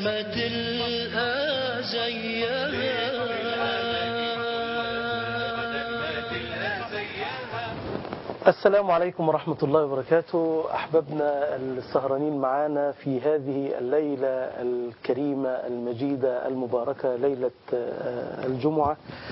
ما تلقى زيها السلام عليكم ورحمة الله وبركاته أحبابنا السهرانين معنا في هذه الليلة الكريمة المجيدة المباركة ليلة آه، الجمعة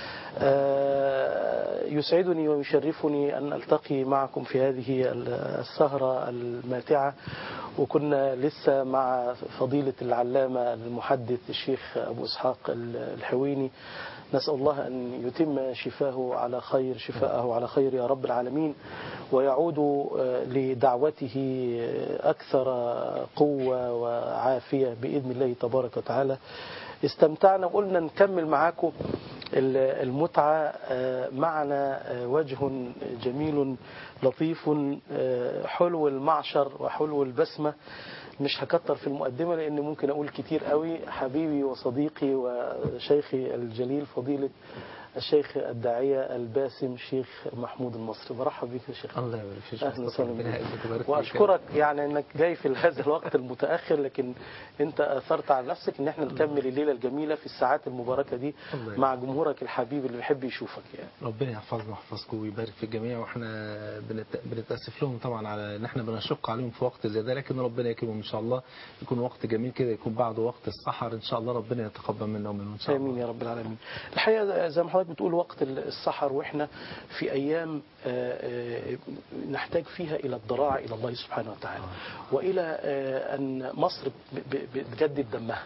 آه، يسعدني ويشرفني أن ألتقي معكم في هذه السهرة الماتعة وكنا لسه مع فضيلة العلامة المحدث الشيخ أبو إسحاق الحويني نسأل الله أن يتم شفاه على خير شفاءه على خير يا رب العالمين ويعود آه، لدعوته آه، أكثر قوة وعافية بإذن الله تبارك وتعالى استمتعنا وقلنا نكمل معاكم ال- المتعة آه، معنا آه، وجه جميل لطيف آه، حلو المعشر وحلو البسمة مش هكتر في المقدمة لأن ممكن أقول كتير قوي حبيبي وصديقي وشيخي الجليل فضيلة الشيخ الداعية الباسم شيخ محمود المصري برحب بك يا شيخ الله يبارك فيك أهلا وسهلا ربنا بك يعزك ويبارك فيك. وأشكرك يعني أنك جاي في هذا الوقت المتأخر لكن أنت أثرت على نفسك أن احنا نكمل الليلة الجميلة في الساعات المباركة دي الله يبارك. مع جمهورك الحبيب اللي بيحب يشوفك يعني ربنا يحفظنا ويحفظكم ويبارك في الجميع واحنا بنت... بنتاسف لهم طبعا على ان احنا بنشق عليهم في وقت زي ده لكن ربنا يكرمهم ان شاء الله يكون وقت جميل كده يكون بعد وقت السحر ان شاء الله ربنا يتقبل منا ومنهم ان شاء الله آمين يا رب العالمين الحقيقة زي ما حضرتك بتقول وقت السحر وإحنا في أيام آه، آه، نحتاج فيها إلى الضراعة إلى الله سبحانه وتعالى وإلى آه، أن مصر ب- ب- بتجدد دمها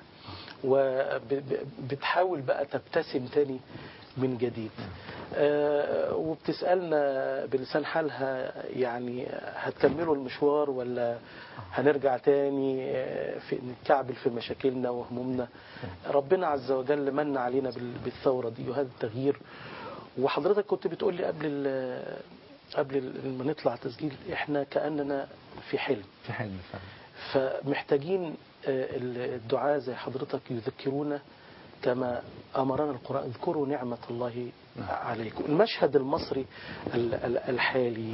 وبتحاول بقى تبتسم تاني من جديد آه، وبتسألنا بلسان حالها يعني هتكملوا المشوار ولا هنرجع تاني آه، في نتكعبل في مشاكلنا وهمومنا ربنا عز وجل من علينا بال- بالثورة دي وهذا التغيير وحضرتك كنت بتقول لي قبل ال- قبل ال- ما نطلع تسجيل احنا كأننا في حلم في حلم فعلا فمحتاجين آه، الدعاء زي حضرتك يذكرونا كما أمرنا القرآن اذكروا نعمة الله عليكم المشهد المصري ال- ال- الحالي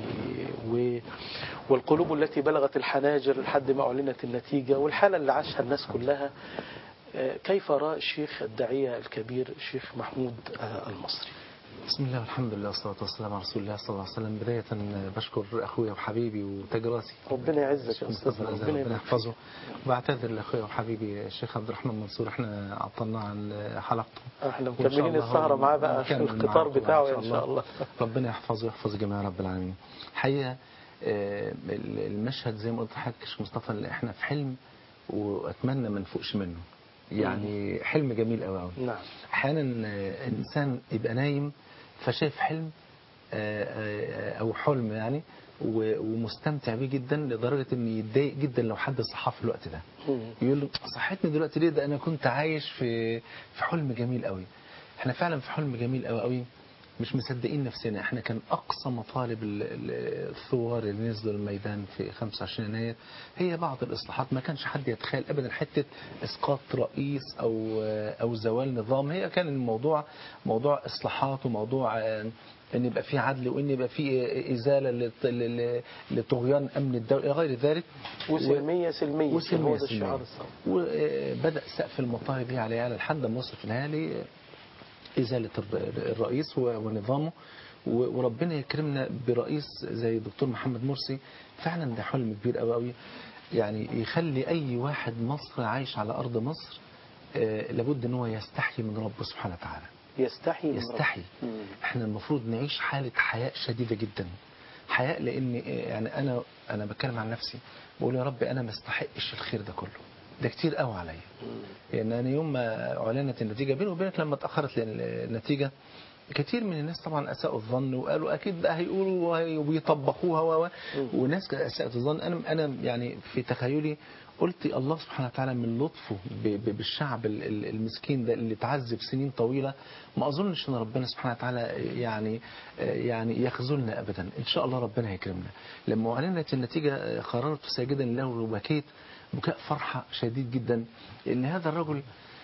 و- والقلوب التي بلغت الحناجر لحد ما أعلنت النتيجة والحالة اللي عاشها الناس كلها آه، كيف رأى الشيخ الداعية الكبير الشيخ محمود آه، المصري بسم الله والحمد لله والصلاة والسلام على رسول الله صلى الله عليه وسلم بداية بشكر أخويا وحبيبي وتاج راسي ربنا يعزك يا الشيخ أستاذ مصطفى الأزهر، ربنا ربنا يبارك يحفظه وبعتذر لأخويا وحبيبي الشيخ عبد الرحمن منصور احنا عطلناه عن حلقته احنا وإن شاء مكملين الله السهرة معاه بقى في نكمل القطار معاه طبعاً بتاعه إن شاء الله ربنا يحفظه ويحفظ الجميع يا رب العالمين حقيقة آه، المشهد زي ما قلت لحضرتك يا شيخ مصطفى اللي احنا في حلم واتمنى ما نفوقش منه يعني حلم جميل قوي قوي نعم احيانا آه، الانسان يبقى نايم فشايف حلم آه، آه، او حلم يعني و- ومستمتع بيه جدا لدرجه ان يتضايق جدا لو حد صحاه في الوقت ده مم. يقول له صحتني دلوقتي ليه ده انا كنت عايش في في حلم جميل قوي احنا فعلا في حلم جميل قوي قوي مش مصدقين نفسنا احنا كان اقصى مطالب ال- ال- الثوار اللي نزلوا الميدان في 25 يناير هي بعض الاصلاحات ما كانش حد يتخيل ابدا حته اسقاط رئيس او او زوال نظام هي كان الموضوع موضوع اصلاحات وموضوع آه، ان يبقى في عدل وان يبقى في ازاله لط- ل- لطغيان امن الدوله الى غير ذلك وسلمية سلمية وسلمية هو ده سلمية. الشعار الصعب وبدأ سقف المطالب دي على على لحد ما وصل في النهاية إزالة الر- الرئيس و- ونظامه و- وربنا يكرمنا برئيس زي الدكتور محمد مرسي فعلا ده حلم كبير قوي قوي يعني يخلي أي واحد مصري عايش على أرض مصر آه، لابد ان هو يستحي من ربه سبحانه وتعالى يستحي من يستحي ربه. مم. احنا المفروض نعيش حالة حياء شديدة جدا حياء لان يعني انا انا بتكلم عن نفسي بقول يا رب انا ما استحقش الخير ده كله ده كتير قوي عليا لان انا يوم ما اعلنت النتيجه بيني وبينك لما اتاخرت النتيجه كتير من الناس طبعا اساءوا الظن وقالوا اكيد ده هيقولوا وهي- ويطبقوها و و- وناس اساءت الظن انا انا يعني في تخيلي قلت الله سبحانه وتعالى من لطفه ب- ب- بالشعب ال- ال- المسكين ده اللي اتعذب سنين طويله ما اظنش ان ربنا سبحانه وتعالى يعني يعني يخذلنا ابدا ان شاء الله ربنا هيكرمنا لما اعلنت النتيجه قررت ساجدا له وبكيت بكاء فرحه شديد جدا ان هذا الرجل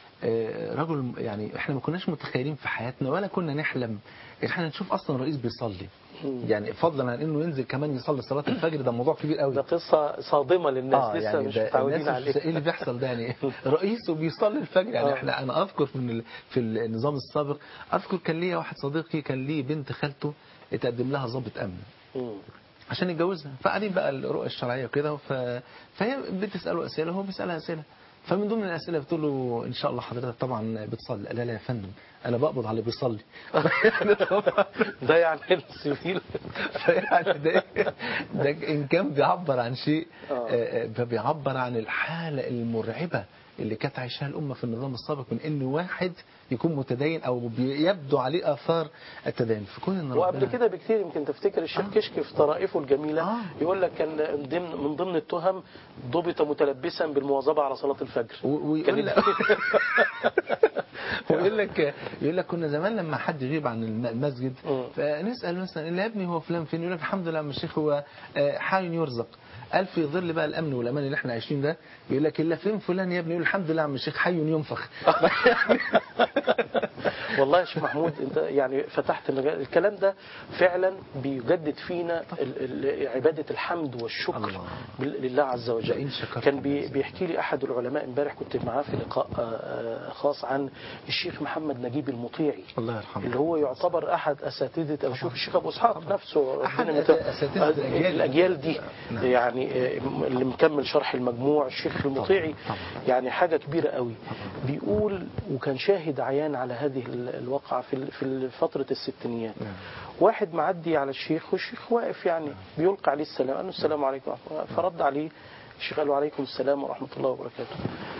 آه، رجل يعني احنا ما كناش متخيلين في حياتنا ولا كنا نحلم ان احنا نشوف اصلا رئيس بيصلي يعني فضلا عن انه ينزل كمان يصلي صلاه الفجر ده موضوع كبير قوي ده قصة صادمة للناس اه لسه يعني مش ده متعودين الناس عليه ايه اللي بيحصل ده يعني رئيسه بيصلي الفجر يعني آه. احنا انا اذكر من ال... في النظام السابق اذكر كان ليا واحد صديقي كان ليه بنت خالته اتقدم لها ضابط امن مم. عشان يتجوزها فقاعدين بقى الرؤى الشرعيه وكده ف... فهي بتساله اسئله وهو بيسالها اسئله فمن ضمن الاسئله بتقول له ان شاء الله حضرتك طبعا بتصلي قال لها لا يا فندم انا بقبض على اللي بيصلي يعني طبعا ده يعني السبيل فيعني ده, ده ان كان بيعبر عن شيء آه. آه، آه، فبيعبر عن الحاله المرعبه اللي كانت عايشاها الامه في النظام السابق من ان واحد يكون متدين او بيبدو عليه اثار التدين فكون ان وقبل ربنا- كده بكتير يمكن تفتكر الشيخ كشك في طرائفه الجميلة آه. يقول لك كان من ضمن من ضمن التهم ضبط متلبسا بالمواظبة على صلاة الفجر و- ويقول لك ويقول لك يقول لك كنا زمان لما حد يغيب عن الم- المسجد مم. فنسال مثلا اللي يا ابني هو فلان فين يقول لك الحمد لله يا عم الشيخ هو آه، حي يرزق قال في ظل بقى الامن والامان اللي احنا عايشين ده يقول لك الا فين فلان يا ابني يقول الحمد لله يا عم الشيخ حي ينفخ والله يا شيخ محمود انت يعني فتحت المجال الكلام ده فعلا بيجدد فينا ال- ال- عباده الحمد والشكر الله. بال- لله عز وجل لئن شكرتم كان بي لأزيدنكم. بيحكي لي احد العلماء امبارح كنت معاه في لقاء آه، آه، خاص عن الشيخ محمد نجيب المطيعي الله يرحمه اللي هو يعتبر احد اساتذه او شوف الشيخ ابو اسحاق نفسه أحد ربنا يمت- أساتذة الأجيال. الاجيال دي نعم. يعني آه، اللي مكمل شرح المجموع الشيخ المطيعي طبعا. يعني حاجه كبيره قوي بيقول وكان شاهد عيان على هذه ال- الواقعه في ال- في فتره الستينيات نعم. واحد معدي على الشيخ والشيخ واقف يعني بيلقي عليه السلام قال له السلام عليكم ورحمة الله. فرد عليه الشيخ قال له عليكم السلام ورحمه الله وبركاته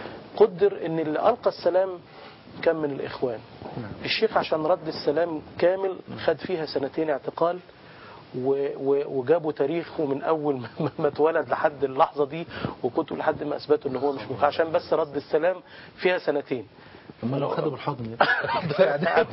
قدر ان اللي القى السلام كان من الاخوان نعم. الشيخ عشان رد السلام كامل خد فيها سنتين اعتقال و- و- وجابوا تاريخه من اول ما- ما اتولد لحد اللحظه دي وكتب لحد ما اثبتوا ان هو مش مخ عشان بس رد السلام فيها سنتين اما لو خدوا بالحضن ده إعدام.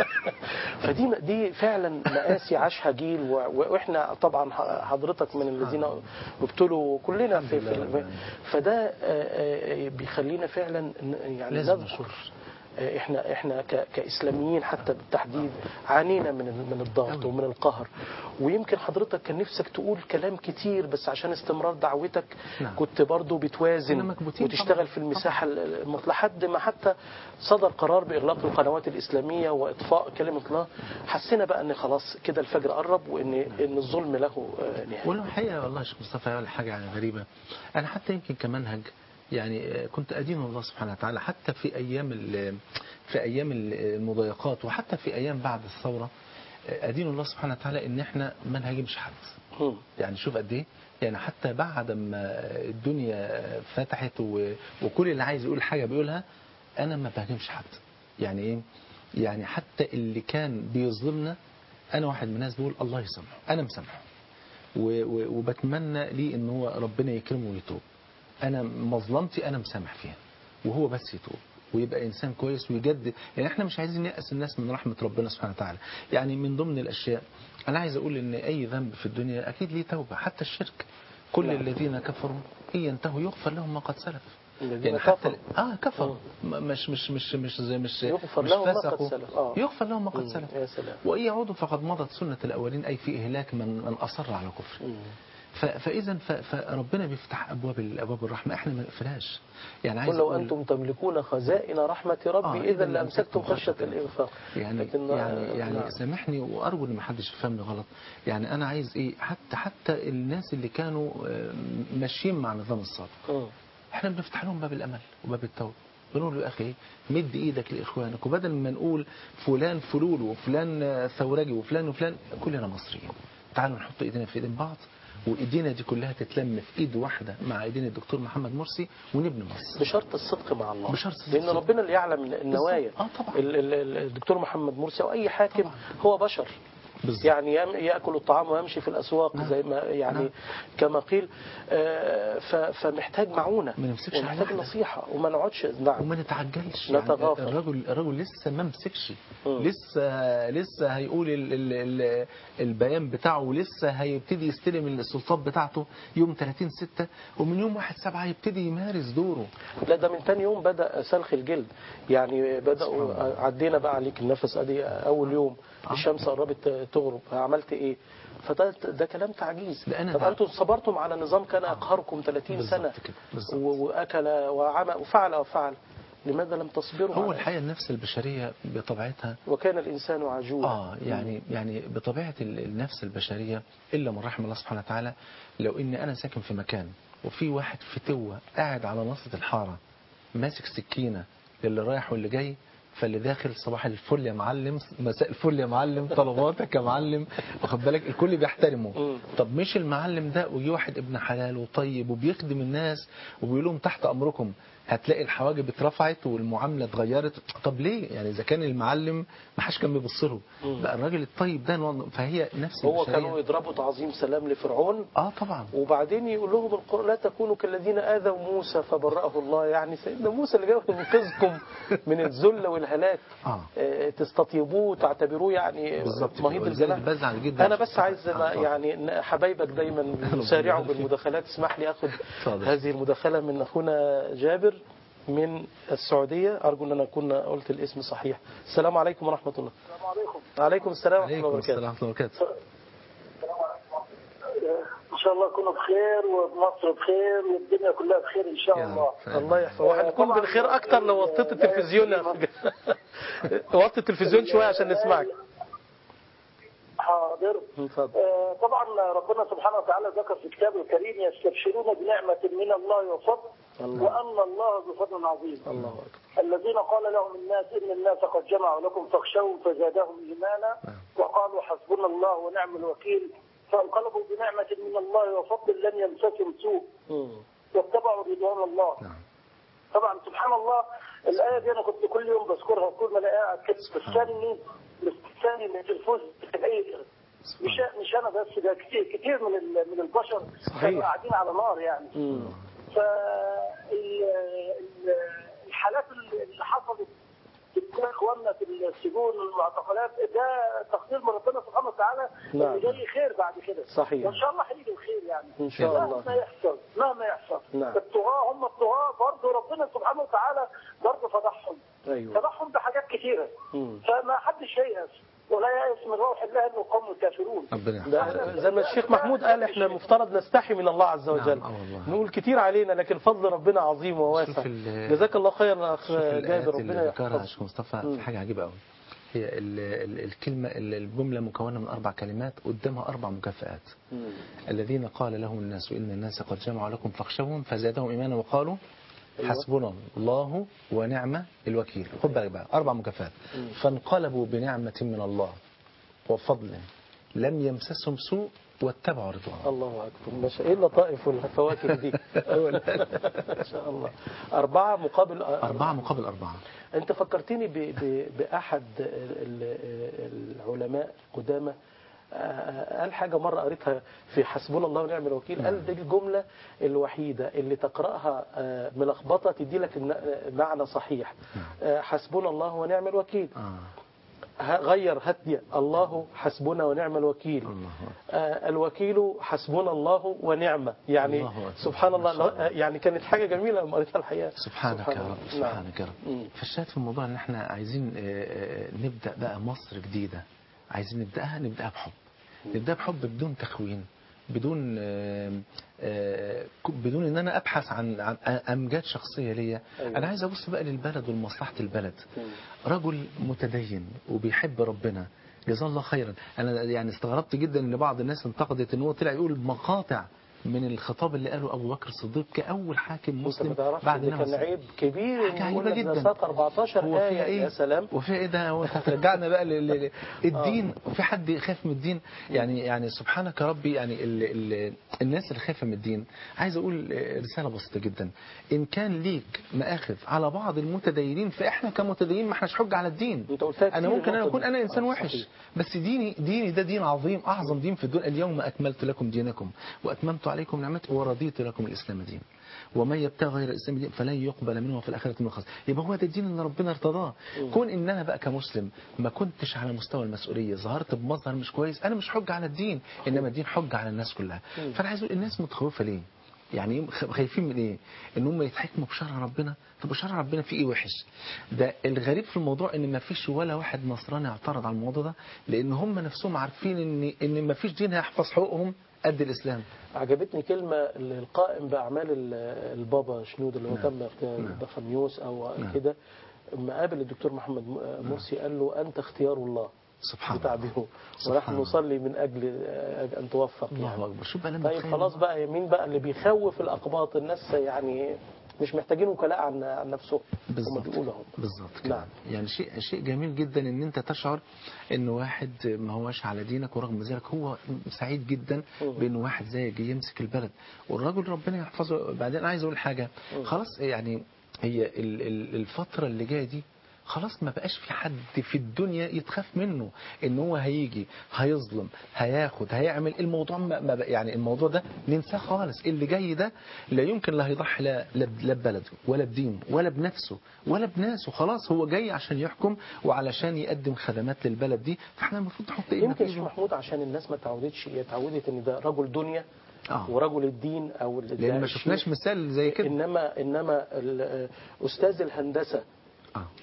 فدي دي فعلا مآسي عاشها جيل و- و- واحنا طبعا ح- حضرتك من الذين ابتلوا كلنا في, في الم- فده آه، آه، بيخلينا فعلا ن- يعني لازم نذكر نشكر. آه، احنا احنا ك- كاسلاميين حتى بالتحديد عانينا من ال- من الضغط ومن القهر ويمكن حضرتك كان نفسك تقول كلام كتير بس عشان استمرار دعوتك نعم. كنت برضو كنا بتوازن مكبوتين وتشتغل طبعاً. في المساحة المطلقة لحد ما حتى صدر قرار بإغلاق القنوات الإسلامية وإطفاء كلمة الله حسينا بقى إن خلاص كده الفجر قرب وإن إن الظلم له آه، نهاية والله الحقيقة والله يا شيخ مصطفى ولا حاجة يعني غريبة أنا حتى يمكن كمنهج يعني آه، كنت أدين الله سبحانه وتعالى حتى في أيام ال- في أيام ال- المضايقات وحتى في أيام بعد الثورة آه، أدين الله سبحانه وتعالى إن إحنا ما نهاجمش حد مم. يعني شوف قد ايه يعني حتى بعد ما الدنيا فتحت و... وكل اللي عايز يقول حاجه بيقولها انا ما بهاجمش حد يعني ايه يعني حتى اللي كان بيظلمنا انا واحد من الناس بقول الله يسامحه انا مسامحه و... و... وبتمنى ليه ان هو ربنا يكرمه ويتوب انا مظلمتي انا مسامح فيها وهو بس يتوب ويبقى انسان كويس ويجدد يعني احنا مش عايزين نيأس الناس من رحمه ربنا سبحانه وتعالى يعني من ضمن الاشياء انا عايز اقول ان اي ذنب في الدنيا اكيد ليه توبه حتى الشرك كل نعم. الذين كفروا ان ينتهوا يغفر لهم ما قد سلف الذين حتى كفروا. اه كفروا م- مش مش مش مش زي مش يغفر مش لهم ما قد فسقوا. سلف. آه. يغفر لهم ما قد مم. سلف يا سلام وإن يعودوا فقد مضت سنة الأولين أي في إهلاك من من أصر على كفر مم. ف- فإذا ف- فربنا بيفتح أبواب أبواب الرحمة إحنا ما نقفلهاش يعني عايز قل لو أقول- أنتم تملكون خزائن رحمة ربي آه، إذا لأمسكتم خشية الإنفاق. الإنفاق يعني لكن- يعني يعني نعم. سامحني وارجو ان ما حدش يفهمني غلط يعني انا عايز ايه حتى حتى الناس اللي كانوا آه، ماشيين مع النظام السابق مم. احنا بنفتح لهم باب الامل وباب التوبه بنقول له يا اخي مد ايدك لاخوانك وبدل ما نقول فلان فلول وفلان آه، ثورجي وفلان وفلان كلنا مصريين تعالوا نحط ايدينا في ايدين بعض وايدينا دي كلها تتلم في ايد واحده مع ايدين الدكتور محمد مرسي ونبني مصر بشرط الصدق مع الله بشرط الصدق. لأن ربنا اللي يعلم النوايا اه طبعا. ال- ال- ال- الدكتور محمد مرسي أو أي حاكم طبعا. هو بشر بالظبط. يعني يم- ياكل الطعام ويمشي في الاسواق نعم. زي ما يعني نعم. كما قيل آه، ف- فمحتاج معونه ما نمسكش على ومحتاج واحدة. نصيحه وما نقعدش نعم وما نتعجلش لا يعني تغافل. الرجل الرجل لسه ما مسكش مم. لسه لسه هيقول ال ال ال البيان بتاعه ولسه هيبتدي يستلم السلطات بتاعته يوم 30 6 ومن يوم 1 7 يبتدي يمارس دوره لا ده من تاني يوم بدا سلخ الجلد يعني بداوا عدينا بقى عليك النفس ادي اول يوم الشمس قربت تغرب عملت ايه فده ده كلام تعجيز ده أنا طب بع- انتم صبرتم على نظام كان اقهركم 30 بالظبط سنه كده، بالظبط. و- واكل وعمل وفعل وفعل لماذا لم تصبروا هو على- الحقيقة النفس البشرية بطبيعتها وكان الانسان عجولا اه يعني يعني بطبيعه ال- النفس البشريه الا من رحم الله سبحانه وتعالى لو ان انا ساكن في مكان وفي واحد فتوه قاعد على نصة الحاره ماسك سكينه للي رايح واللي جاي فاللي داخل صباح الفل يا معلم مساء الفل يا معلم طلباتك يا معلم واخد بالك الكل بيحترمه مم. طب مش المعلم ده ويجي واحد ابن حلال وطيب وبيخدم الناس وبيقول لهم تحت امركم هتلاقي الحواجب اترفعت والمعامله اتغيرت طب ليه يعني اذا كان المعلم ما حدش كان بيبص له بقى الراجل الطيب ده نوع- فهي نفس هو البشرية. كانوا يضربوا تعظيم سلام لفرعون اه طبعا وبعدين يقول لهم القرآن لا تكونوا كالذين آذوا موسى فبرأه الله يعني سيدنا موسى اللي جاي ينقذكم من الذل والهلاك آه. آه، تستطيبوه وتعتبروه يعني بالظبط مهيد ولذلك الجناح بزعل جدا أنا بس عايز ما آه. يعني إن حبايبك دايما يسارعوا يبارك فيك. بالمداخلات اسمح لي أخذ اتفضل. هذه المداخلة من أخونا جابر من السعودية أرجو أن أنا أكون قلت الاسم صحيح السلام عليكم ورحمة الله السلام عليكم عليكم السلام ورحمة الله عليكم وبركاته السلام ورحمه الله وبركاته ان شاء الله تكونوا بخير ومصر بخير والدنيا كلها بخير ان شاء يا الله رب. الله يحفظه وهنكون بالخير اكتر لو وطيت التلفزيون يا أخي. وطي التلفزيون شويه عشان نسمعك حاضر اتفضل آه، طبعا ربنا سبحانه وتعالى ذكر في كتابه الكريم يستبشرون بنعمة من الله وفضل الله. وأن الله ذو فضل عظيم الله اكبر الذين قال لهم الناس إن الناس قد جمعوا لكم فاخشوهم فزادهم إيمانا وقالوا حسبنا الله ونعم الوكيل فانقلبوا بنعمة من الله وفضل لم يمسسهم سوء مم. واتبعوا رضوان الله نعم طبعا سبحان الله الآية دي أنا كنت كل يوم بذكرها طول ما أنا قاعد كده مستني مستني من الفوز بالعيد مش مش أنا بس ده كتير كتير من ال- من البشر صحيح. كانوا قاعدين على نار يعني مم. فالحالات اللي حصلت بين اخواننا في السجون والمعتقلات ده تقدير من ربنا سبحانه وتعالى نعم. اللي جاي خير بعد كده صحيح. وان شاء الله هيجي الخير يعني إن شاء الله. مهما يحصل مهما يحصل نعم. الطغاة هم الطغاة برضه ربنا سبحانه وتعالى برضه فضحهم ايوه فضحهم بحاجات كثيره مم. فما حدش ييأس ولا ييأس من روح الله انه قوم الكافرون ربنا يحفظك. ده زي ما الشيخ محمود قال احنا المفترض نستحي من الله عز وجل نعم، آه والله. نقول كتير علينا لكن فضل ربنا عظيم وواسع شوف ال- جزاك الله خير اخ شوف الآيات جابر اللي ربنا ذكرها يحفظك الشيخ مصطفى مم. في حاجة عجيبة قوي هي ال ال الكلمة ال- الجملة مكونة من أربع كلمات قدامها أربع مكافآت مم. الذين قال لهم الناس إن الناس قد جمعوا لكم فاخشوهم فزادهم إيمانا وقالوا أيوة. حسبنا الله ونعم الوكيل خد بالك بقى أربع مكافآت فانقلبوا بنعمة من الله وفضل لم يمسسهم سوء واتبعوا رضوانه الله اكبر ما شاء ايه اللطائف والفواكه دي ما شاء الله أربعة مقابل أربعة مقابل أربعة أنت فكرتني ب... ب... بأحد ال- ال- العلماء القدامى آه، قال حاجة مرة قريتها في حسبنا الله ونعم الوكيل قال دي الجملة الوحيدة اللي تقرأها آه، ملخبطة تدي لك الن- معنى صحيح آه، حسبنا الله ونعم الوكيل آه. ه- غير هدي الله حسبنا ونعم الوكيل الله آه، الوكيل حسبنا الله ونعمة يعني الله أكبر. سبحان الله ما شاء الله. آه، يعني كانت حاجة جميلة لما قريتها الحقيقة سبحانك سبحان يا الله. رب نعم. سبحانك يا مم. رب فالشاهد في الموضوع ان احنا عايزين آه، آه، نبدا بقى مصر جديده عايزين نبداها نبداها بحب نبداها بحب بدون تخوين بدون آه، آه، ك- بدون ان انا ابحث عن عن امجاد شخصيه ليا أيوة. انا عايز ابص بقى للبلد ولمصلحه البلد رجل متدين وبيحب ربنا جزاه الله خيرا انا يعني استغربت جدا ان بعض الناس انتقدت ان هو طلع يقول مقاطع من الخطاب اللي قاله ابو بكر الصديق كاول حاكم انت ما مسلم تعرفش بعد ده النبي كان صلى الله عليه عيب كبير حاجة إن عجيبة يقول لك جدا. ده ساق 14 هو فيها آية ايه يا سلام وفيها ايه ده هو انت هترجعنا بقى لل- لل- الدين وفي حد يخاف من الدين يعني يعني سبحانك يا ربي يعني ال ال الناس اللي خايفه من الدين عايز اقول رساله بسيطه جدا ان كان ليك مآخذ على بعض المتدينين فاحنا كمتدينين ما احناش حجه على الدين انت قلتها انا كتير ممكن انا النقطة اكون دي. انا انسان آه، وحش صحيح. بس ديني ديني ده دين عظيم اعظم دين في الدنيا اليوم اكملت لكم دينكم واتممت عليكم نعمتي ورضيت لكم الاسلام دين ومن يبتغي غير الاسلام دين فلن يقبل منه في الاخره من الخاسر يبقى هو ده الدين اللي ربنا ارتضاه كون ان انا بقى كمسلم ما كنتش على مستوى المسؤوليه ظهرت بمظهر مش كويس انا مش حجه على الدين انما الدين حجه على الناس كلها فانا عايز اقول الناس متخوفه ليه يعني يوم- خ- خايفين من ايه ان هم يتحكموا بشرع ربنا طب شرع ربنا فيه ايه وحش ده الغريب في الموضوع ان ما فيش ولا واحد نصراني اعترض على الموضوع ده لان هم نفسهم عارفين ان ان ما فيش دين هيحفظ حقوقهم قد الاسلام عجبتني كلمة القائم بأعمال ال- البابا شنود اللي هو نعم. تم في نعم. بخميوس أو نعم. كده لما قابل الدكتور محمد م- مرسي قال له أنت اختيار الله سبحان الله بتعبيره سبحان ونحن الله. نصلي من أجل آه، أن توفق يعني الله اكبر شوف بقى لما طيب تخيل خلاص بقى مين بقى اللي بيخوف الأقباط الناس يعني مش محتاجين وكلاء عن عن نفسهم هم بالظبط بيقولوا هم بالظبط كده. نعم. يعني شيء شيء جميل جدا ان انت تشعر ان واحد ما هوش على دينك ورغم ذلك هو سعيد جدا مم. بان واحد زي جه يمسك البلد والراجل ربنا يحفظه بعدين عايز اقول حاجه مم. خلاص يعني هي ال- ال- الفتره اللي جايه دي خلاص ما بقاش في حد في الدنيا يتخاف منه ان هو هيجي هيظلم هياخد هيعمل الموضوع ما ما بق- يعني الموضوع ده ننساه خالص اللي جاي ده لا يمكن لا هيضحي لا لا ب- لا ببلده ولا بدينه ولا بنفسه ولا بناسه خلاص هو جاي عشان يحكم وعلشان يقدم خدمات للبلد دي فاحنا المفروض نحط ايدنا يمكن في شيخ ايده محمود عشان الناس ما تعودتش اتعودت ان ده رجل دنيا آه. ورجل الدين او ال- لان ما الشيخ. شفناش مثال زي كده انما انما ال- استاذ الهندسه آه. آه،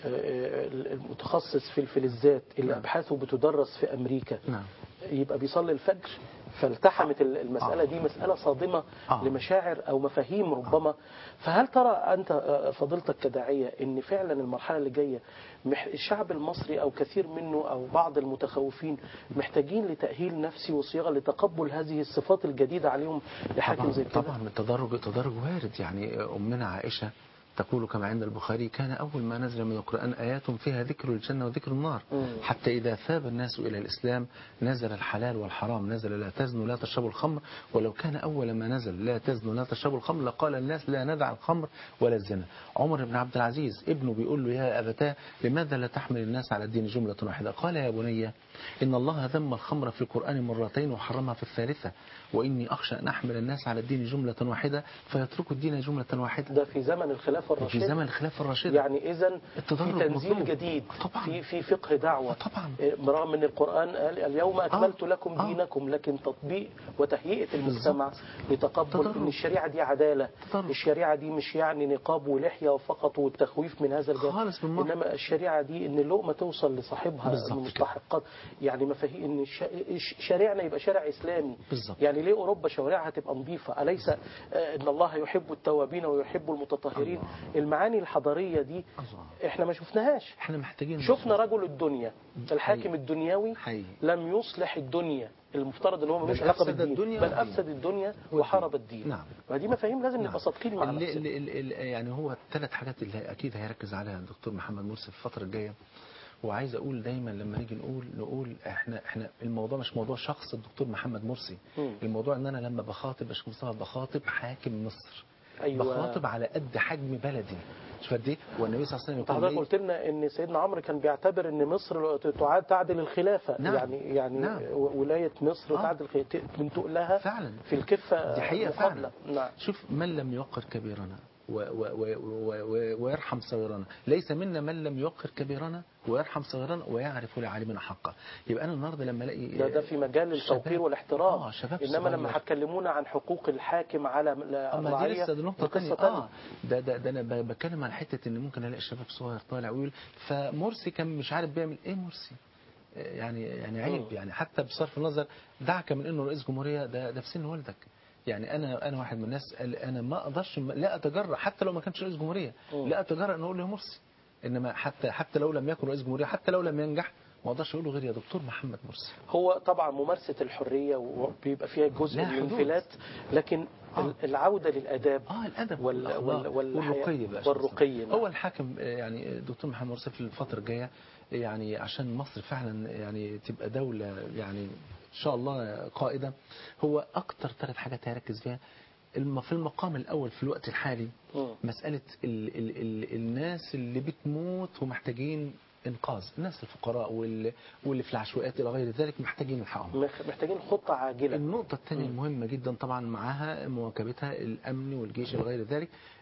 المتخصص في الفلزات اللي نعم. ابحاثه بتدرس في امريكا نعم يبقى بيصلي الفجر فالتحمت ال- المسألة آه. دي مسألة صادمة آه. لمشاعر أو مفاهيم ربما فهل ترى أنت آه، فضيلتك كداعية أن فعلا المرحلة اللي جاية مح- الشعب المصري أو كثير منه أو بعض المتخوفين محتاجين لتأهيل نفسي وصياغة لتقبل هذه الصفات الجديدة عليهم لحاكم طبعا زي كده طبعا التدرج التدرج وارد يعني امنا عائشه تقول كما عند البخاري كان أول ما نزل من القرآن آيات فيها ذكر الجنة وذكر النار مم. حتى إذا ثاب الناس إلى الإسلام نزل الحلال والحرام نزل لا تزنوا لا تشربوا الخمر ولو كان أول ما نزل لا تزنوا لا تشربوا الخمر لقال الناس لا ندع الخمر ولا الزنا عمر بن عبد العزيز ابنه بيقول له يا أبتاه لماذا لا تحمل الناس على الدين جملة واحدة قال يا بني إن الله ذم الخمر في القرآن مرتين وحرمها في الثالثة وإني أخشى أن أحمل الناس على الدين جملة واحدة فيتركوا الدين جملة واحدة ده في زمن الخلافة في الراشدة زمن الخلافة الراشدة يعني إذا في التدرج تنزيل مطلوب. جديد طبعا. في في فقه دعوة طبعا برغم ان القرآن قال اليوم أكملت آه. لكم آه. دينكم لكن تطبيق وتهيئة المجتمع لتقبل تدرج. ان الشريعة دي عدالة تدرج. الشريعة دي مش يعني نقاب ولحية فقط والتخويف من هذا الجانب خالص بالمرة. انما الشريعة دي ان اللقمة توصل لصاحبها بالظبط المستحقات يعني مفاهيم ان الش- الش- شارعنا يبقى شارع اسلامي بالظبط. يعني ليه اوروبا شوارعها تبقى نظيفة اليس آه، ان الله يحب التوابين ويحب المتطهرين الله. المعاني الحضارية دي الله احنا ما شفناهاش احنا محتاجين شفنا رجل الدنيا الحاكم حقيقي. الدنيوي حقيقي. لم يصلح الدنيا المفترض ان هو ملوش بل علاقه أفسد بالدين الدنيا بل والدين. افسد الدنيا وحارب الدين نعم. ودي مفاهيم لازم نعم. نبقى صادقين مع اللي نفسنا اللي اللي يعني هو الثلاث حاجات اللي اكيد هيركز عليها الدكتور محمد مرسي في الفتره الجايه وعايز اقول دايما لما نيجي نقول نقول احنا احنا الموضوع مش موضوع شخص الدكتور محمد مرسي مم. الموضوع ان انا لما بخاطب يا شيخ مصطفى بخاطب حاكم مصر أيوة. بخاطب على قد حجم بلدي شوف قد ايه والنبي صلى الله عليه وسلم انت يقول حضرتك إيه؟ قلت لنا ان سيدنا عمرو كان بيعتبر ان مصر تعاد تعدل الخلافه نعم. يعني يعني نعم. ولايه مصر آه. تعدل الخلافة من تقلها فعلا. في الكفه دي حقيقة مقابلة. فعلا نعم شوف من لم يوقر كبيرنا و و و و و ويرحم صغيرنا ليس منا من لم يوقر كبيرنا ويرحم صغيرنا ويعرف لعالمنا حقه يبقى انا النهارده لما الاقي ده ده في مجال التوقير شباب- والاحترام آه شباب انما لما صغير. هتكلمونا عن حقوق الحاكم على اما دي الرعيه لسه دي نقطه قصة ثانيه اه ده ده ده انا ب- بتكلم عن حته ان ممكن الاقي شباب صغير طالع ويقول فمرسي كان مش عارف بيعمل ايه مرسي آه، يعني يعني عيب مم. يعني حتى بصرف النظر دعك من انه رئيس جمهوريه ده ده في سن والدك يعني انا انا واحد من الناس قال انا ما اقدرش لا اتجرأ حتى لو ما كانش رئيس جمهوريه مم. لا اتجرأ ان اقول له يا مرسي انما حتى حتى لو لم يكن رئيس جمهوريه حتى لو لم ينجح ما اقدرش اقول له غير يا دكتور محمد مرسي هو طبعا ممارسة الحرية وبيبقى فيها جزء لا من حدود. الانفلات لكن آه. العودة للآداب اه الادب وال- والأخلاق وال- والحياة والرقي بقى والرقي، نعم. هو الحاكم آه، يعني الدكتور محمد مرسي في الفتره الجايه يعني عشان مصر فعلا يعني تبقى دوله يعني ان شاء الله قائده هو اكتر ثلاث حاجات هيركز فيها الم- في المقام الاول في الوقت الحالي مم. مساله ال ال ال الناس اللي بتموت ومحتاجين انقاذ الناس الفقراء وال- واللي في العشوائيات الى غير ذلك محتاجين الحقهم مخ- محتاجين خطة عاجلة النقطة الثانية المهمة جدا طبعا معاها مواكبتها الأمن والجيش إلى غير ذلك